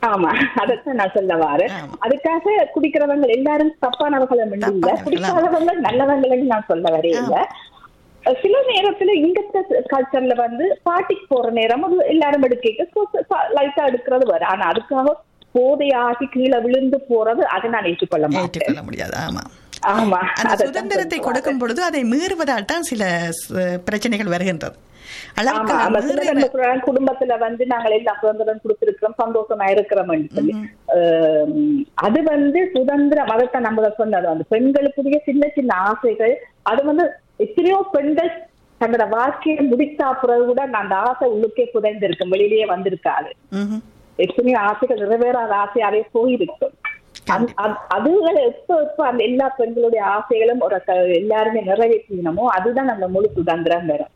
ஆமா அதைத்தான் நான் சொல்ல வாரேன் ஆமா. அதுக்காக குடிக்கிறவங்க எல்லாரும் தப்பானவர்கள் இல்ல தப்பானவர்கள், குடிக்காதவங்க நல்லவங்கன்னு நான் சொல்ல வரையில சில நேரத்துல இங்க கல்ச்சர்ல வந்து பாட்டிக்கு போற நேரம் அது எல்லாரும் எடுக்க லைட்டா எடுக்கிறது வரும் ஆனா அதுக்காக போதையாகி கீழே விழுந்து போறது அதை நான் ஏற்றுக்கொள்ள மாட்டேன் ஏற்றுக்கொள்ள முடியாது ஆமா ஆமா அந்த அதைத்தான் சுதந்திரத்தை சொல்ல கொடுக்கும் பொழுது அதை மீறுவதால் தான் சில ஸ்- பிரச்சனைகள் வருகின்றது ஆமா அளவுக்கு ஆமா மீறுகிற- சுதந்திரம் சொல்றாங்க, குடும்பத்துல வந்து நாங்கள் எல்லாம் சுதந்திரம் கொடுத்திருக்கிறோம் சந்தோஷமா இருக்கிறோம் சொல்லி ஆம், அது வந்து சுதந்திரம் அதைத்தான் நம்ம சொன்னது வந்து பெண்களுக்குரிய சின்ன சின்ன ஆசைகள் அது வந்து எத்தனையோ பெண்கள் தங்களோட வாழ்க்கையை முடித்தா பிறகு கூட நான் அந்த ஆசை உள்ளுக்கே புதைந்திருக்கும் வெளியிலேயே வந்திருக்காது ம்ஹும். எத்தனையோ ஆசைகள் நிறைவேறாத ஆசையாவே போயிருக்கும் அந்த- அது- அதுகளை எப்ப எப்ப அந்த எல்லா பெண்களுடைய ஆசைகளும் ஒரு க- எல்லாருமே நிறைவேற்றினமோ அதுதான் அந்த முழு சுதந்திரம் வரும்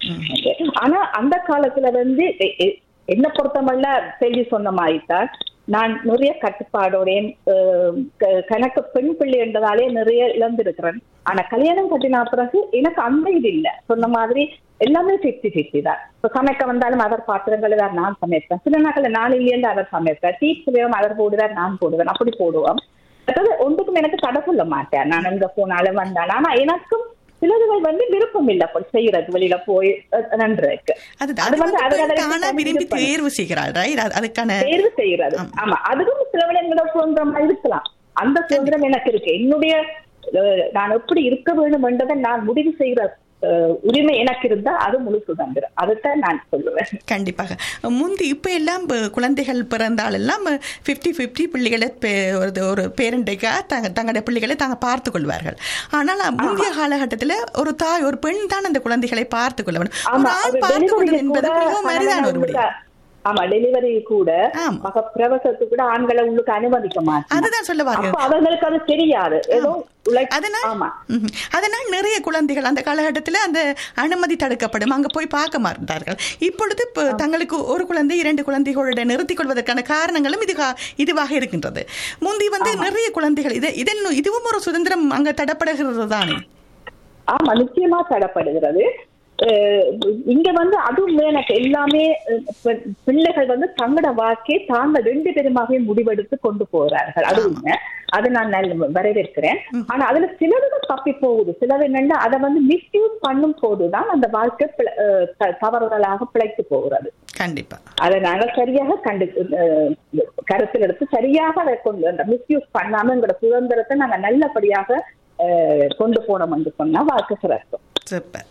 ஆனா அந்த காலத்துல வந்து எ- எ- என்ன பொறுத்தமல்ல செல்வி சொன்ன மாதிரிதான் நான் நிறைய கட்டுப்பாடோடையும் அஹ், க- கணக்கு பெண் பிள்ளை என்றதாலே நிறைய இழந்திருக்கிறேன் ஆனா கல்யாணம் கட்டின பிறகு எனக்கு அந்த இது இல்ல சொன்ன மாதிரி எல்லாமே ஃபிஃப்டி ஃபிஃப்டி தான் இப்ப சமைக்க வந்தாலும் அவர் பாத்திரங்கள் தான் நான் சமைப்பேன் சில நாட்கள் நான் இல்லையேன்னு அவர் சமைப்பேன் டீ புளியம் அவர் போடுவார் நான் போடுவேன் அப்படி போடுவோம் அதாவது ஒன்றுக்கும் எனக்கு தடை சொல்ல மாட்டேன் நான் எங்க போனாலும் வந்தேன் ஆனா எனக்கும் சிலதுகள் வந்து விருப்பம் இல்ல போய் செய்யறது வெளியில போய் அஹ், நன்றதுக்கு அது அது அது வந்து வந்து அது தானா அது விரும்பி இது பண்ணு. தேர்வு செய்கிறாள் right? அது- அதுக்கான தேர்வு செய்யறது ஆமா அதுவும் சில விடங்களோட சுதந்திரமா இருக்கலாம் அந்த சுதந்திரம் எனக்கு இருக்கு என்னுடைய அஹ், நான் எப்படி இருக்க வேண்டும் என்றதை நான் முடிவு செய்கிற அஹ், உரிமை எனக்கு இருந்தா அது முழு சுதந்திரம் அதைத்தான் நான் சொல்லுவேன் கண்டிப்பாக முந்தி இப்போ எல்லாம் ப- குழந்தைகள் பிறந்தால் எல்லாம் ஃபிஃப்டி ஃபிஃப்டி பிள்ளைகளை பே- ஒரு ஒரு பேரண்டைக்காக தங்க தங்களுடைய பிள்ளைகளை தாங்க பார்த்து கொள்வார்கள் ஆனால் முந்தைய காலகட்டத்தில் ஒரு தாய் ஒரு பெண் தான் அந்த குழந்தைகளை பார்த்து கொள்ள வேண்டும் ஒரு ஆமா ஆண் அது பார்த்து delivery கொள்வது என்பது கூட மிகவும் அரிதான ஒரு உள்ளுக்க- முடியும் ஆமா டெலிவரி கூட ஆமா. மக பிரவசத்துக்கு கூட ஆண்களை உள்ளுக்கு அனுமதிக்க மாட்டாங்க அதுதான் சொல்ல அப்ப வாருங்க அவங்களுக்கு அது தெரியாது ஏதோ உழைக்க- அதனால் ஆமா ம்ஹும். அதனால் நிறைய குழந்தைகள் அந்த காலகட்டத்தில் அந்த அனுமதி தடுக்கப்படும் அங்க போய் பார்க்க மாட்டார்கள் இப்பொழுது இப்போ தங்களுக்கு ஒரு குழந்தை இரண்டு குழந்தைகளோட நிறுத்திக் கொள்வதற்கான காரணங்களும் இது இதுவாக இருக்கின்றது முந்தி வந்து நிறைய குழந்தைகள் இது இதன் இதுவும் ஒரு சுதந்திரம் அங்க தடப்படுகிறது தானே ஆமா நிச்சயமா தடப்படுகிறது அஹ் இங்க வந்து அதுவும் எனக்கு எல்லாமே அஹ் பெ- பிள்ளைகள் வந்து தங்களோட வாழ்க்கையை தாங்கள் ரெண்டு பேருமாகவே முடிவெடுத்து கொண்டு போகிறார்கள் அது உண்மை அதை நான் நல்ல வரவேற்கிறேன் ஆனா அதுல சிலது தப்பி போகுது சிலது என்னன்னா அதை வந்து மிஸ்யூஸ் பண்ணும் போதுதான் அந்த வாழ்க்கை பிழ- அஹ் த- தவறுதலாக பிழைத்து போகிறது கண்டிப்பா அதை நாங்கள் சரியாக கண்டு அஹ், கருத்தில் எடுத்து சரியாக அதை கொண்டு அந்த மிஸ்யூஸ் பண்ணாம எங்களோட சுதந்திரத்தை நாங்க நல்லபடியாக அஹ், கொண்டு போனோம் என்று சொன்னா வாழ்க்கை சிறக்கும் சூப்பர்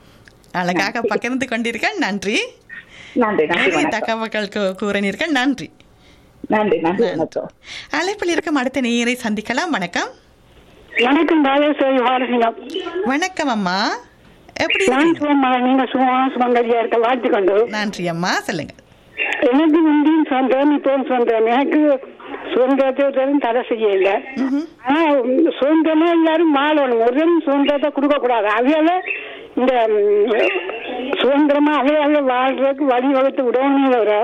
அழகாக பகிர்ந்து கொண்டீர்கள் நன்றி நன்றி நன்றி நிறைய வணக்கம் தகவல்கள் கூ- கூறினீர்கள் நன்றி நன்றி நன்றி வணக்கம் அழைப்பில் இருக்கும் அடுத்த நேயரை சந்திக்கலாம் வணக்கம் வணக்கம் ராஜேஸ்வரி வாரசிங்கம் வணக்கம் அம்மா எப்படி நான் இருக்கீங்க? சும்மா நீங்க சும்மா சுமங்கலியா இருக்க வாழ்த்துக்கொண்டு நன்றி அம்மா சொல்லுங்க எனக்கு முந்தியும் சுதந்திரம் இப்பவும் சுதந்திரம் எனக்கு சுதந்திரத்தை தடை செய்ய இல்லை ஆனா உம், சுதந்திரமா எல்லாரும் மாறணும் ஒரு சுதந்திரத்தை கொடுக்க கூடாது அவையால இந்த உம், சுதந்திரமா அவையால வாழ்றதுக்கு வழிவகுத்து விடணும் வரும்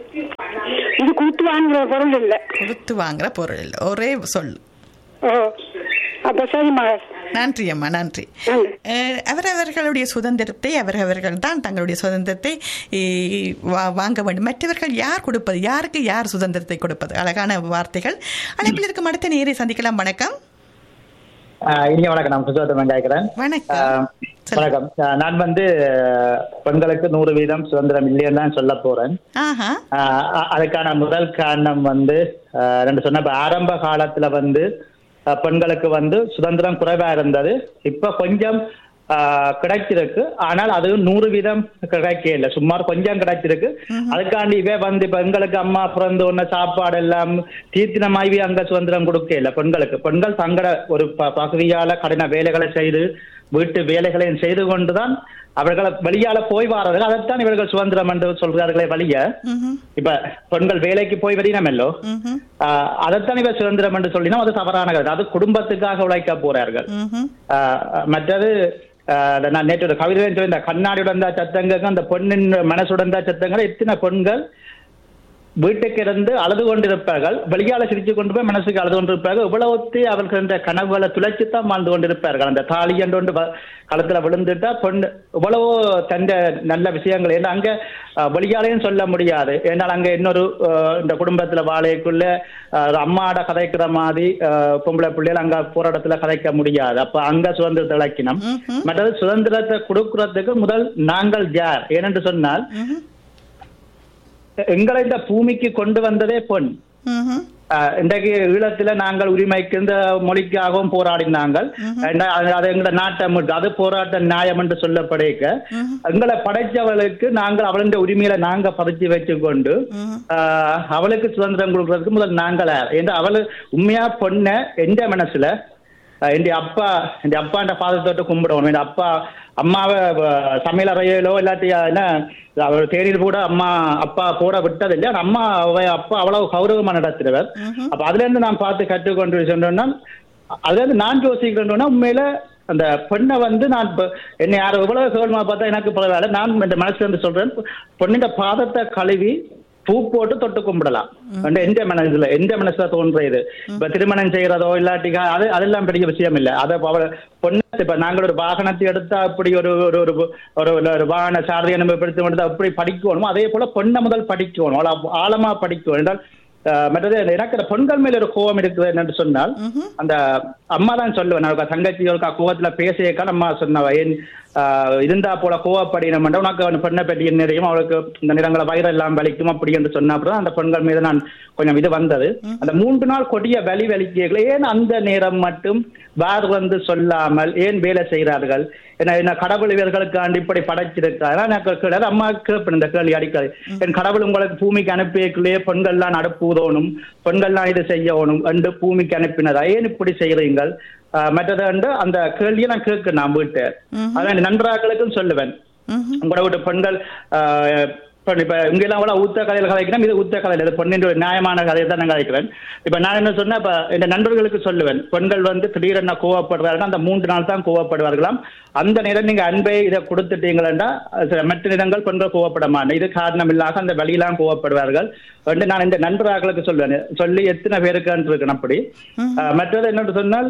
இது கூத்து வாங்குற பொருள் இல்லை கொடுத்து வாங்குற பொருள் இல்ல. ஒரே சொல் ஓ அப்ப சரிம்மா நன்றி அம்மா நன்றி நன்றி. அஹ், அவரவர்களுடைய சுதந்திரத்தை அவரவர்கள் தான் தங்களுடைய சுதந்திரத்தை eh, வா- வாங்க வேண்டும் மற்றவர்கள் யார் கொடுப்பது யாருக்கு யார் சுதந்திரத்தை கொடுப்பது அழகான வார்த்தைகள் அழைப்பில் இருக்கும் அடுத்த நேரை சந்திக்கலாம் வணக்கம் ஆஹ் இனிய வணக்கம் நான் சுஜாதம் கேட்கிறேன் வணக்கம் ஆஹ் சொல்லுங்க. வணக்கம் ஆஹ் நான் வந்து ஆஹ் பெண்களுக்கு நூறு வீதம் சுதந்திரம் இல்லைன்னு தான் சொல்ல போறேன் ஆஹா ஆஹ் அ- அதுக்கான முதல் காரணம் வந்து ஆஹ் ரெண்டு சொன்ன இப்ப ஆரம்ப காலத்துல வந்து ஆஹ் பெண்களுக்கு வந்து சுதந்திரம் குறைவா இருந்தது இப்ப கொஞ்சம் ஆஹ் கிடைச்சிருக்கு ஆனால் அது நூறு வீதம் கிடைக்க இல்லை சுமார் கொஞ்சம் கிடைச்சிருக்கு அதுக்காண்டி இவே வந்து பெண்களுக்கு அம்மா பிறந்து ஒண்ணு சாப்பாடு எல்லாம் தீர்த்தினமாய்வி அங்க சுதந்திரம் கொடுக்க இல்லை பெண்களுக்கு பெண்கள் தங்கள ஒரு ப- பகுதியால கடின வேலைகளை செய்து வீட்டு வேலைகளையும் செய்து கொண்டுதான் அவர்களை வெளியால போய் வாரது அதைத்தான் இவர்கள் சுதந்திரம் என்று சொல்கிறார்களே வழிய ம்ஹும். இப்ப பெண்கள் வேலைக்கு போய் வரினமல்லோ ம்ஹும். ஆஹ் அதைத்தான் இவர் சுதந்திரம் என்று சொல்லினோம் அது தவறான கருத்து அது குடும்பத்துக்காக உழைக்க போறார்கள் ம்ஹும். ஆஹ் மற்றது ஆஹ் அந்த நான் நேற்று ஒரு கவிதை இந்த கண்ணாடியுடன் தான் சத்தங்க அந்த பெண்ணின் மனசுடன் தான் சத்தங்கள் எத்தனை பெண்கள் வீட்டுக்கு இருந்து அழுது கொண்டிருப்பார்கள் வெளியால சிரிச்சு கொண்டு போய் மனசுக்கு அழுது கொண்டிருப்பார்கள் இவ்வளவுத்து அவர்கள் இந்த கனவுகளை துளைச்சு தான் வாழ்ந்து கொண்டிருப்பார்கள் அந்த தாலி என்று ஒன்று வ- களத்துல விழுந்துட்டா பொண்ணு இவ்வளவோ தந்த நல்ல விஷயங்கள் ஏன்னா அங்க அஹ், வெளியாலையும் சொல்ல முடியாது ஏன்னால் அங்க இன்னொரு அஹ், இந்த குடும்பத்துல வாழைக்குள்ள அஹ், அம்மாட கதைக்கிற மாதிரி அஹ், பொம்பளை பிள்ளைகள் அங்க போற இடத்துல கதைக்க முடியாது அப்ப அங்க சுதந்திரத்தை இழக்கினோம் மற்றது சுதந்திரத்தை கொடுக்கறதுக்கு முதல் நாங்கள் யார் ஏனென்று சொன்னால் எங்களை இந்த பூமிக்கு கொண்டு வந்ததே பொன் ம்ஹும். ஆஹ் இன்றைக்கு ஈழத்துல நாங்கள் உரிமைக்கு இந்த மொழிக்காகவும் போராடினாங்கள் ஏன்னா அது அது எங்களோட நாட்டை மீட்டு- அது போராட்ட நியாயம் என்று சொல்லப்படைக்க எங்களை படைச்சவளுக்கு நாங்கள் அவளுடைய உரிமையில நாங்க பதிச்சு வச்சு கொண்டு ஆஹ் அவளுக்கு சுதந்திரம் கொடுக்கறதுக்கு முதல் நாங்கள ஏன்னா அவளு உண்மையா பொண்ண எந்த மனசுல ஆஹ் என் அப்பா என் அப்பாண்ட பாதத்தோட்டு கும்பிடுவோம் என் அப்பா அம்மாவை வ- சமையல் அறையிலோ இல்லாட்டி என்ன அவர் தேரில் கூட அம்மா அப்பா போட விட்டது இல்லையா அம்மா அவ அப்பா அவ்வளவு கௌரவமா நடத்துறவர் அப்ப அதுல இருந்து நான் பார்த்து கற்றுக்கொண்டு சொன்னோம்னா அதுல இருந்து நான் யோசிக்கிறேன்னா உண்மையில அந்த பெண்ணை வந்து நான் இப்ப என்னை யாரும் எவ்வளவு கௌரவமா பார்த்தா எனக்கு பரவாயில்ல நான் இந்த மனசுல இருந்து சொல்றேன் பொண்ணிന്റെ பாதத்தை கழுவி பூ போட்டு தொட்டு கும்பிடலாம் வந்து எந்த மனசுல எந்த மனசுல தோன்ற இது இப்ப திருமணம் செய்யறதோ இல்லாட்டி அது அதெல்லாம் பெரிய விஷயம் இல்ல அதை அவ பொண்ணு இப்ப நாங்கள் ஒரு வாகனத்தை எடுத்தா அப்படி ஒரு ஒரு ஒரு ஒரு ஒரு வாகன சாரதியை நம்ம எடுத்து எடுத்தா அப்படி படிக்கணும் அதே போல பொண்ணை முதல் படிக்கணும் அவ்வளவு ஆழமா படிக்கணும் என்றால் அஹ், மற்றது எனக்கு அந்த பெண்கள் மேல ஒரு கோபம் இருக்குது என்னன்னு சொன்னால் அந்த அம்மா தான் சொல்லுவேன் நான் தங்கச்சி ஒரு கோவத்துல பேசியக்கா அம்மா சொன்னவ ஏன் ஆஹ், இருந்தா போல கோவப்படினம் உனக்கு அவன் பெண்ணை பற்றி என்ன தெரியும் அவளுக்கு இந்த நிறங்களை வயிறு எல்லாம் வலிக்கும் அப்படி என்று சொன்ன அப்புறம் அந்த பெண்கள் மீது நான் கொஞ்சம் இது வந்தது அந்த மூன்று நாள் கொடிய வலி வலிக்கல ஏன் அந்த நேரம் மட்டும் வேறு வந்து சொல்லாமல் ஏன் வேலை செய்கிறார்கள் ஏன்னா என்ன கடவுள் இவர்களுக்கு இப்படி படைச்சிருக்காரு எனக்கு கேட்டாரு அம்மா கேட்பேன் இந்த கேள்வி அடிக்காது என் கடவுள் உங்களுக்கு பூமிக்கு அனுப்பியக்குள்ளே பெண்கள்லாம் நடப்புதோணும் பெண்கள்லாம் இது செய்யணும் என்று பூமிக்கு அனுப்பினதா ஏன் இப்படி செய்கிறீங்கள் ஆஹ் மற்றது வந்து அந்த கேள்வியை நான் கேட்க நான் வீட்டு அதான் என் நண்பர்களுக்கும் சொல்லுவேன் உங்களோட வீட்டு பெண்கள் ஆஹ், இப்ப இப்ப இங்க எல்லாம் கூட ஊத்த கதையில கதைக்கிறேன் இது ஊத்த கதையில இது பொண்ணின் ஒரு நியாயமான கதையை தான் நான் கதைக்கிறேன் இப்ப நான் என்ன சொன்னா இப்ப என் நண்பர்களுக்கு சொல்லுவேன் பெண்கள் வந்து திடீரென கோவப்படுறார்கள் அந்த மூன்று நாள் தான் கோவப்படுவார்களாம் அந்த நேரம் நீங்க அன்பை இதை கொடுத்துட்டீங்களா மற்ற நேரங்கள் பெண்கள் கோவப்பட மாட்டேன் இது காரணம் இல்லாத அந்த வழியெல்லாம் கோவப்படுவார்கள் வந்து நான் இந்த நண்பர்களுக்கு சொல்லுவேன் சொல்லி எத்தனை பேருக்குன்னு இருக்கணும் அப்படி ஆஹ், மற்றது என்னன்னு சொன்னால்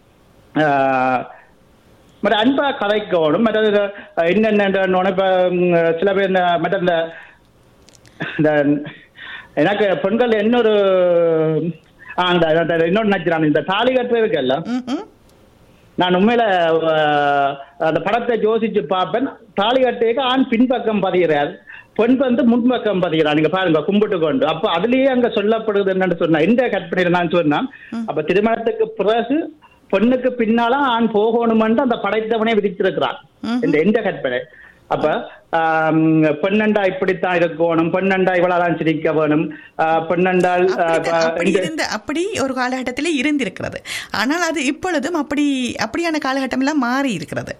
ஆஹ், மற்ற அன்பா கதைக்கணும் மற்றது அஹ், என்னென்ன இப்ப ம், சில பேர் இந்த மற்ற இந்த இந்த எனக்கு பெண்கள் இன்னொரு ஆ, அந்த அந்த இன்னொன்று நினைக்கிறான் இந்த தாலி கட்டுறதுக்கல்ல ம்ஹும். நான் உண்மையில அஹ், அந்த படத்தை யோசிச்சு பார்ப்பேன் தாலி கட்டுக்கு ஆண் பின்பக்கம் பதிகிறார் பெண் வந்து முன்பக்கம் பதிகிறார் நீங்க பாருங்க கும்பிட்டு கொண்டு அப்ப அதுலயே அங்க சொல்லப்படுது என்னன்னு சொன்னா இந்த கற்பனையில நான் சொன்னேன் அப்ப திருமணத்துக்கு பிறகு பெண்ணுக்கு பின்னால ஆண் போகணுமென்று அந்த படைத்தவனே விதிச்சிருக்கிறான் இந்த எந்த கற்பனை அப்ப ஆம், பெண்ணண்டா இப்படித்தான் இருக்கணும் பெண்ணண்டா இவ்வளவுதான் சிரிக்க வேணும் ஆஹ், பெண்ணென்றால் ஆஹ், அப்படித்தான், அப்படி இங்க- இருந்த அப்படி ஒரு காலகட்டத்தில் இருந்திருக்கிறது ஆனால் அது இப்பொழுதும் அப்படி அப்படியான காலகட்டம் எல்லாம் மாறி இருக்கிறது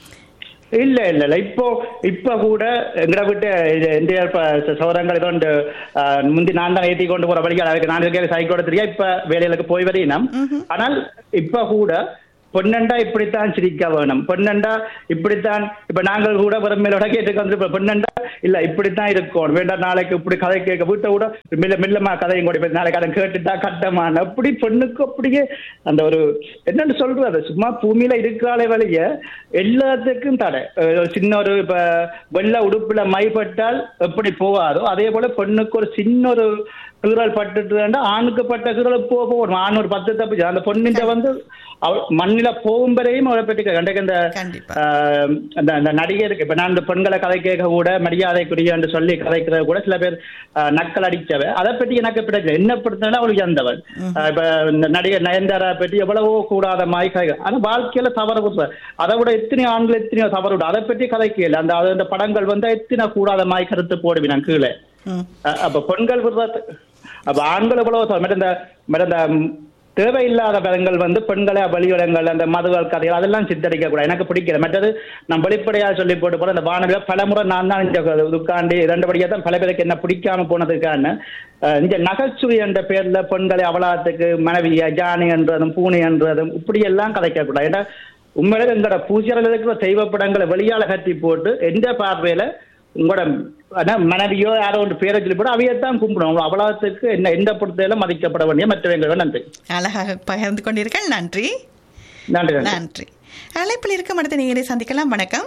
இல்ல இல்ல இல்ல இப்போ இப்ப கூட எங்கட விட்டு இந்திய சௌரங்கள் ஏதோ இந்த, ஆஹ், முந்தி நான் தான் ஏற்றி கொண்டு போற வழிகள் அதுக்கு நான் இருக்க சைக்கோட தெரியா இப்ப வேலைகளுக்கு போய் வரையினம் ஆனால் இப்ப கூட பொன்னண்டா இப்படித்தான் சிரிக்க வேணும் பொன்னண்டா இப்படித்தான் இப்ப நாங்கள் கூட வறுமையிலோட கேட்டு வந்து பொன்னண்டா இல்ல இப்படித்தான் இருக்கணும் வேண்டாம் நாளைக்கு இப்படி கதை கேட்க வீட்டை கூட மெல்ல மெல்லமா கதையும் கூட இப்ப நாளைக்கு அதை கேட்டுட்டா கட்டமான அப்படி பெண்ணுக்கு அப்படியே அந்த ஒரு என்னன்னு சொல்றது சும்மா பூமியில இருக்கிறாலே வழிய எல்லாத்துக்கும் தடை அஹ் ஒரு சின்ன ஒரு இப்ப வெள்ள உடுப்புல மைப்பட்டால் எப்படி போகாதோ அதே போல பெண்ணுக்கு ஒரு சின்ன ஒரு கீறல் பட்டுட்டு ஆணுக்கு பட்ட கீறல் போக போகணும் ஆண் ஒரு பத்து தப்பு செய்யும். அந்த பொண்ணிட்ட வந்து அவ மண்ணில போகும் வரையும் அவளை பற்றி கண்டக்கு இந்த கண்டிப்பா. ஆஹ், அந்த அந்த நடிகருக்கு இப்ப நான் இந்த பெண்களை கதை கேட்க கூட மரியாதைக்குரிய என்று சொல்லி கதைக்கிறது கூட சில பேர் ஆஹ், நக்கல் அடிச்சவ அதை பற்றி எனக்கு பிடிக்கல என்ன படுத்தினா அவளுக்கு அந்தவன் இப்ப இந்த நடிகர் நயன்தாரா பற்றி எவ்வளவோ கூடாத மாதிரி கதை ஆனா வாழ்க்கையில தவறு விடுற அதை விட எத்தனையோ ஆண்கள் எத்தனையோ தவறு விடும் அதை பற்றி கதைக்கல அந்த அது அந்த படங்கள் வந்து எத்தனை கூடாத மாதிரி கருத்து போடுவேன் நான் கீழே ம். அஹ் அப்ப பெண்கள் விடுறது அப்ப ஆண்கள் எவ்வளவு தவறு. மற்ற இந்த மற்ற இந்த ம், தேவையில்லாத படங்கள் வந்து பெண்களை வழியுடங்கள் அந்த மதுவல் கதைகள் அதெல்லாம் சித்தரிக்க கூடாது எனக்கு பிடிக்கல மற்றது நான் வெளிப்படையா சொல்லி போட்டு போல அந்த வானொலியில பலமுறை நான் தான் இந்த உட்காந்து இரண்டு தான் பல பேருக்கு என்ன பிடிக்காம போனதுக்கான அஹ், இந்த நகைச்சுவை என்ற பேர்ல பெண்களை அவலாத்துக்கு மனைவியா ஜானி என்றதும் பூனை என்றதும் இப்படி எல்லாம் கதைக்க கூடாது ஏன்னா உண்மையிலே எங்களோட பூஜையில் இருக்கிற தெய்வ படங்களை வெளியால கட்டி போட்டு எந்த பார்வையில உங்களோட ஆனா மனைவியோ யாரோ ஒரு பேரை சொல்லி போட அவையத்தான் கும்பிடணும் அவ்வளவுக்கு என்ன எந்த பொறுத்தையில மதிக்கப்பட வேண்டிய மற்றவங்க நன்றி அழகாக பகிர்ந்து கொண்டீர்கள் நன்றி நன்றி நன்றி நன்றி அழைப்பில் இருக்க அடுத்த நீங்களே சந்திக்கலாம் வணக்கம்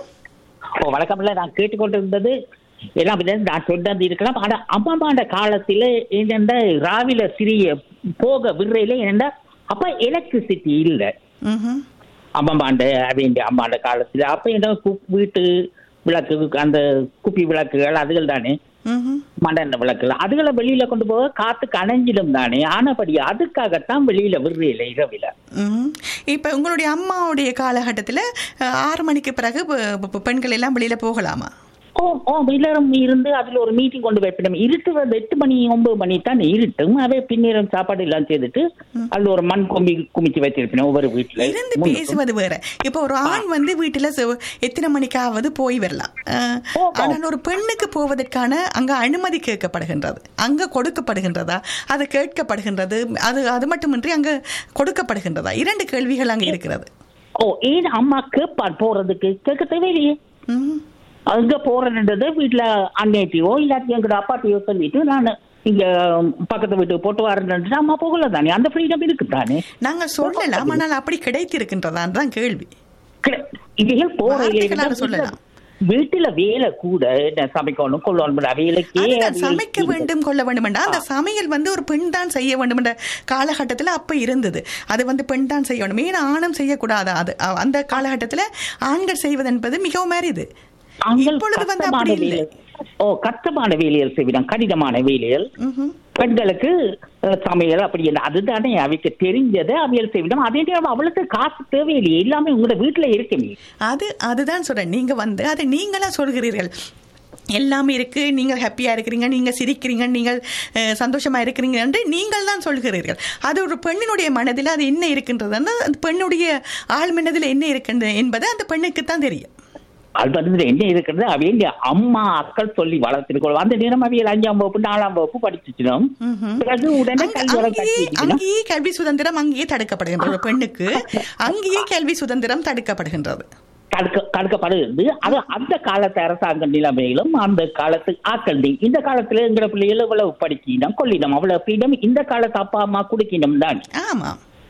ஓ வழக்கம்ல நான் கேட்டுக்கொண்டிருந்தது எல்லாம் வந்து நான் சொன்னது இருக்கலாம் ஆனா அம்மாமாண்ட காலத்துல என்னென்ன ராவில சிறிய போக விடுறையில என்னென்ன அப்ப எலக்ட்ரிசிட்டி இல்ல ம்ஹும். அம்மாண்ட வேண்டிய அம்மாண்ட காலத்துல அப்ப என்ன கு- வீட்டு விளக்கு அந்த குப்பி விளக்குகள் அதுகள் தானே ம்ஹும். மண்டல விளக்குகள் அதுகளை வெளியில கொண்டு போக காத்து கணைஞ்சிடும் தானே ஆனபடி அதுக்காகத்தான் வெளியில விடுறையில இரவில ம்ஹும். இப்ப உங்களுடைய அம்மாவுடைய காலகட்டத்துல அஹ், ஆறு மணிக்கு பிறகு பெ- பெ- பெண்கள் எல்லாம் வெளியில போகலாமா ஓ ஓ எல்லாரும் இருந்து அதுல ஒரு மீட்டிங் கொண்டு வைப்பிடும் இருட்டுறது எட்டு மணி ஒன்பது மணி தான் இருட்டும் அவை பின்னேரம் சாப்பாடு எல்லாம் செய்துட்டு அதுல ஒரு மண் கொம்பி குமிச்சு வச்சிருப்பேன் ஒவ்வொரு வீட்டுல இருந்து முன்னுக்கும். பேசுவது வேற இப்ப ஒரு ஆண் வந்து வீட்டுல செவ்- எத்தனை மணிக்காவது போய் வரலாம் அஹ், ஆனால் ஒரு பெண்ணுக்கு போவதற்கான அங்க அனுமதி கேட்கப்படுகின்றது அங்க கொடுக்கப்படுகின்றதா அது கேட்கப்படுகின்றது அது அது மட்டுமின்றி அங்க கொடுக்கப்படுகின்றதா இரண்டு கேள்விகள் அங்க இருக்கிறது ஓ ஏன் அம்மா கேட்பார் போறதுக்கு கேட்க தேவையில்லையே ம்ஹும். அங்க போறதுன்றது வீட்டுல அண்ணேட்டியோ இல்லாட்டி எங்கிட்ட அப்பாட்டியோ சொல்லிட்டு நான் இங்க பக்கத்து வீட்டுக்கு போட்டு வரேன் அம்மா போகல தானே அந்த ஃப்ரீடம் இருக்கு தானே நாங்க சொல்லலாம் ஆனால் அப்படி கிடைத்திருக்கின்றதான் தான் கேள்வி கிட- இவைகள் போற வார்த்தைகளால சொல்லலாம். வீட்டுல வேலை கூட என்ன சமைக்கணும் கொள்ளணும் வேலைக்கே அதுதான் அவைகள் சமைக்க வேண்டும் கொள்ள வேண்டும் என்றால் அந்த சமையல் வந்து ஒரு பெண் தான் செய்ய வேண்டும் என்ற காலகட்டத்தில் அப்ப இருந்தது அது வந்து பெண் தான் செய்ய வேண்டும் ஏன் ஆணும் செய்யக்கூடாது அது அ- அந்த காலகட்டத்தில் ஆண்கள் செய்வது என்பது மிகவும் அரிது ஆண்கள் இப்பொழுது வந்து கஷ்டமான அப்படி இல்லை வேலை ஓ கஷ்டமான வேலைகள் செய்விடம் கடினமான வேலைகள் ம்ஹும். பெண்களுக்கு அஹ், சமையல் அப்படி இல்லை அதுதானே அவைக்கு தெரிஞ்சதை அவியல் செய்விடம் அதே நேரம் அவளுக்கு காசு தேவையில்லையே எல்லாமே உங்களோட வீட்டுல இருக்குமே அது அதுதான் சொல்றேன் நீங்க வந்து அதை நீங்களா சொல்கிறீர்கள் எல்லாமே இருக்கு நீங்கள் ஹாப்பியா இருக்கிறீங்க நீங்க சிரிக்கிறீங்க நீங்கள் அஹ், சந்தோஷமா இருக்கிறீங்க என்று நீங்கள் தான் சொல்கிறீர்கள் அது ஒரு பெண்ணினுடைய மனதில் அது என்ன இருக்கின்றதுன்னா அந்த பெண்ணுடைய ஆள் மனதில் என்ன இருக்கின்றது என்பது அந்த பெண்ணுக்கு தான் தெரியும் அது வந்து என்ன இருக்கிறது அவைய அம்மா அக்கள் சொல்லி வளர்த்திருக்கோம் அந்த நேரம் அவியல் அஞ்சாம் வகுப்பு நாலாம் வகுப்பு படிச்சிச்சிடும் ம்ஹும். பிறகு உடனே அங்க- கல்வி வர அங்கேயே கட்டி அங்கேயே கல்வி சுதந்திரம் அங்கேயே தடுக்கப்படுகின்றது ஒரு பெண்ணுக்கு அங்கேயே கல்வி சுதந்திரம் தடுக்கப்படுகின்றது தடுக்க தடுக்கப்படுகிறது அது அந்த காலத்து அரசாங்க நிலைமையிலும் அந்த காலத்து ஆக்கள் நீ- இந்த காலத்துல எங்கிற பிள்ளைகள் இவ்வளவு படிக்கணும் கொள்ளினம் அவ்வளவு ஃப்ரீடம் இந்த காலத்து அப்பா அம்மா குடுக்கணும் தான் ஆமா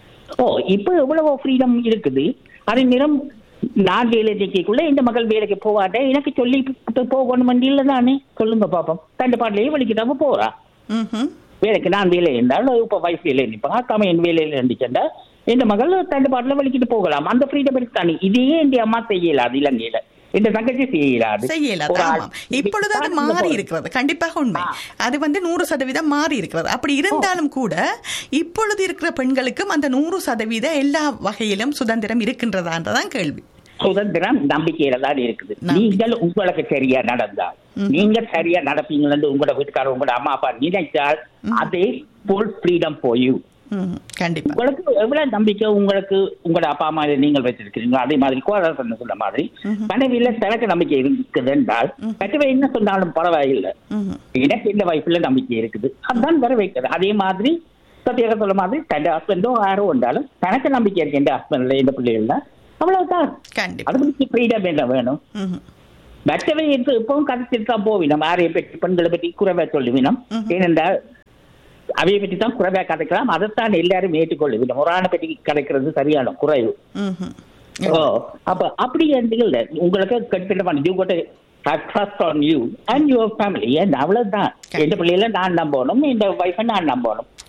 ஓ இப்போ எவ்வளவோ ஃப்ரீடம் இருக்குது அதே நேரம் நான் வேலை செய்யக்குள்ள இந்த மகள் வேலைக்கு போவாட்ட எனக்கு சொல்லி போகணும் இல்லை தானே சொல்லுங்க பாப்போம் தண்டு பாட்டிலேயே வலிக்கிட்டாம போறா ம்ஹும். வேலைக்கு நான் வேலை இருந்தால் இப்ப வைஃப் வேலை நிற்பா அக்காம என் வேலையில இருந்துச்சுண்டா இந்த மகள் தண்டு பாட்டில வலிக்கிட்டு போகலாம் அந்த ஃப்ரீடம் இருக்கு தானே இதையே என் அம்மா செய்யலாது இலங்கையில இந்த தங்கச்சி செய்யலாது செய்யலாது ஒரு ஆள் ஆமாம் இப்பொழுது அது மாறி இருக்கிறது கண்டிப்பாக உண்மை அது வந்து நூறு சதவீதம் மாறி இருக்கிறது அப்படி இருந்தாலும் கூட இப்பொழுது இருக்கிற பெண்களுக்கும் அந்த நூறு சதவீத எல்லா வகையிலும் சுதந்திரம் இருக்கின்றதான்றதான் கேள்வி சுதந்திரம் நம்பிக்கையில தான் இருக்குது நீங்கள் உங்களுக்கு சரியா நடந்தால் நீங்க சரியா நடப்பீங்கன்னு உங்களோட வீட்டுக்காரர் உங்களோட அம்மா அப்பா நினைச்சால் அதே ஃபுல் ஃப்ரீடம் போய் ம், கண்டிப்பா உங்களுக்கு எவ்வளவு நம்பிக்கை உங்களுக்கு உங்களோட அப்பா அம்மா நீங்கள் வச்சிருக்கிறீங்க அதே மாதிரி கோரசன் சொன்ன மாதிரி மனைவியில தனக்கு நம்பிக்கை இருக்குது என்றால் மற்றவை என்ன சொன்னாலும் பரவாயில்லை ம்ஹும். எனக்கு இந்த வயசுல நம்பிக்கை இருக்குது அதுதான் வர வைக்கிறது அதே மாதிரி சத்தியாக சொல்ல மாதிரி தன் ஹஸ்பண்டோ யாரோ வந்தாலும் தனக்கு நம்பிக்கை இருக்கு எந்த ஹஸ்பண்ட்ல இந்த பிள்ளைகள்ல அவ்வளவுதான் கண்டிப்பா அது பற்றி ஃப்ரீடம் என்ன வேணும் ம்ஹும். மற்றவை எடுத்து இப்பவும் கருத்தில் தான் போவினோம் யாரையை பற்றி பெண்களை பற்றி குறைவா சொல்லுவினோம் ஏனென்றால் அவையை பற்றி தான் குறைவா கதைக்கலாம் அதைத்தான் எல்லாரும் ஏற்றுக்கொள்ளுவினோம் ஒரு ஆணை பற்றி கதைக்கிறது சரியான குறைவு ம்ஹும். ஓ அப்ப அப்படி என்று இல்ல உங்களுக்கு கட்டிடமான you got trust on you and your family and அவ்வளவுதான் எந்த பிள்ளைகள நான் நம்பணும் இந்த வைஃபை நான் நம்பணும்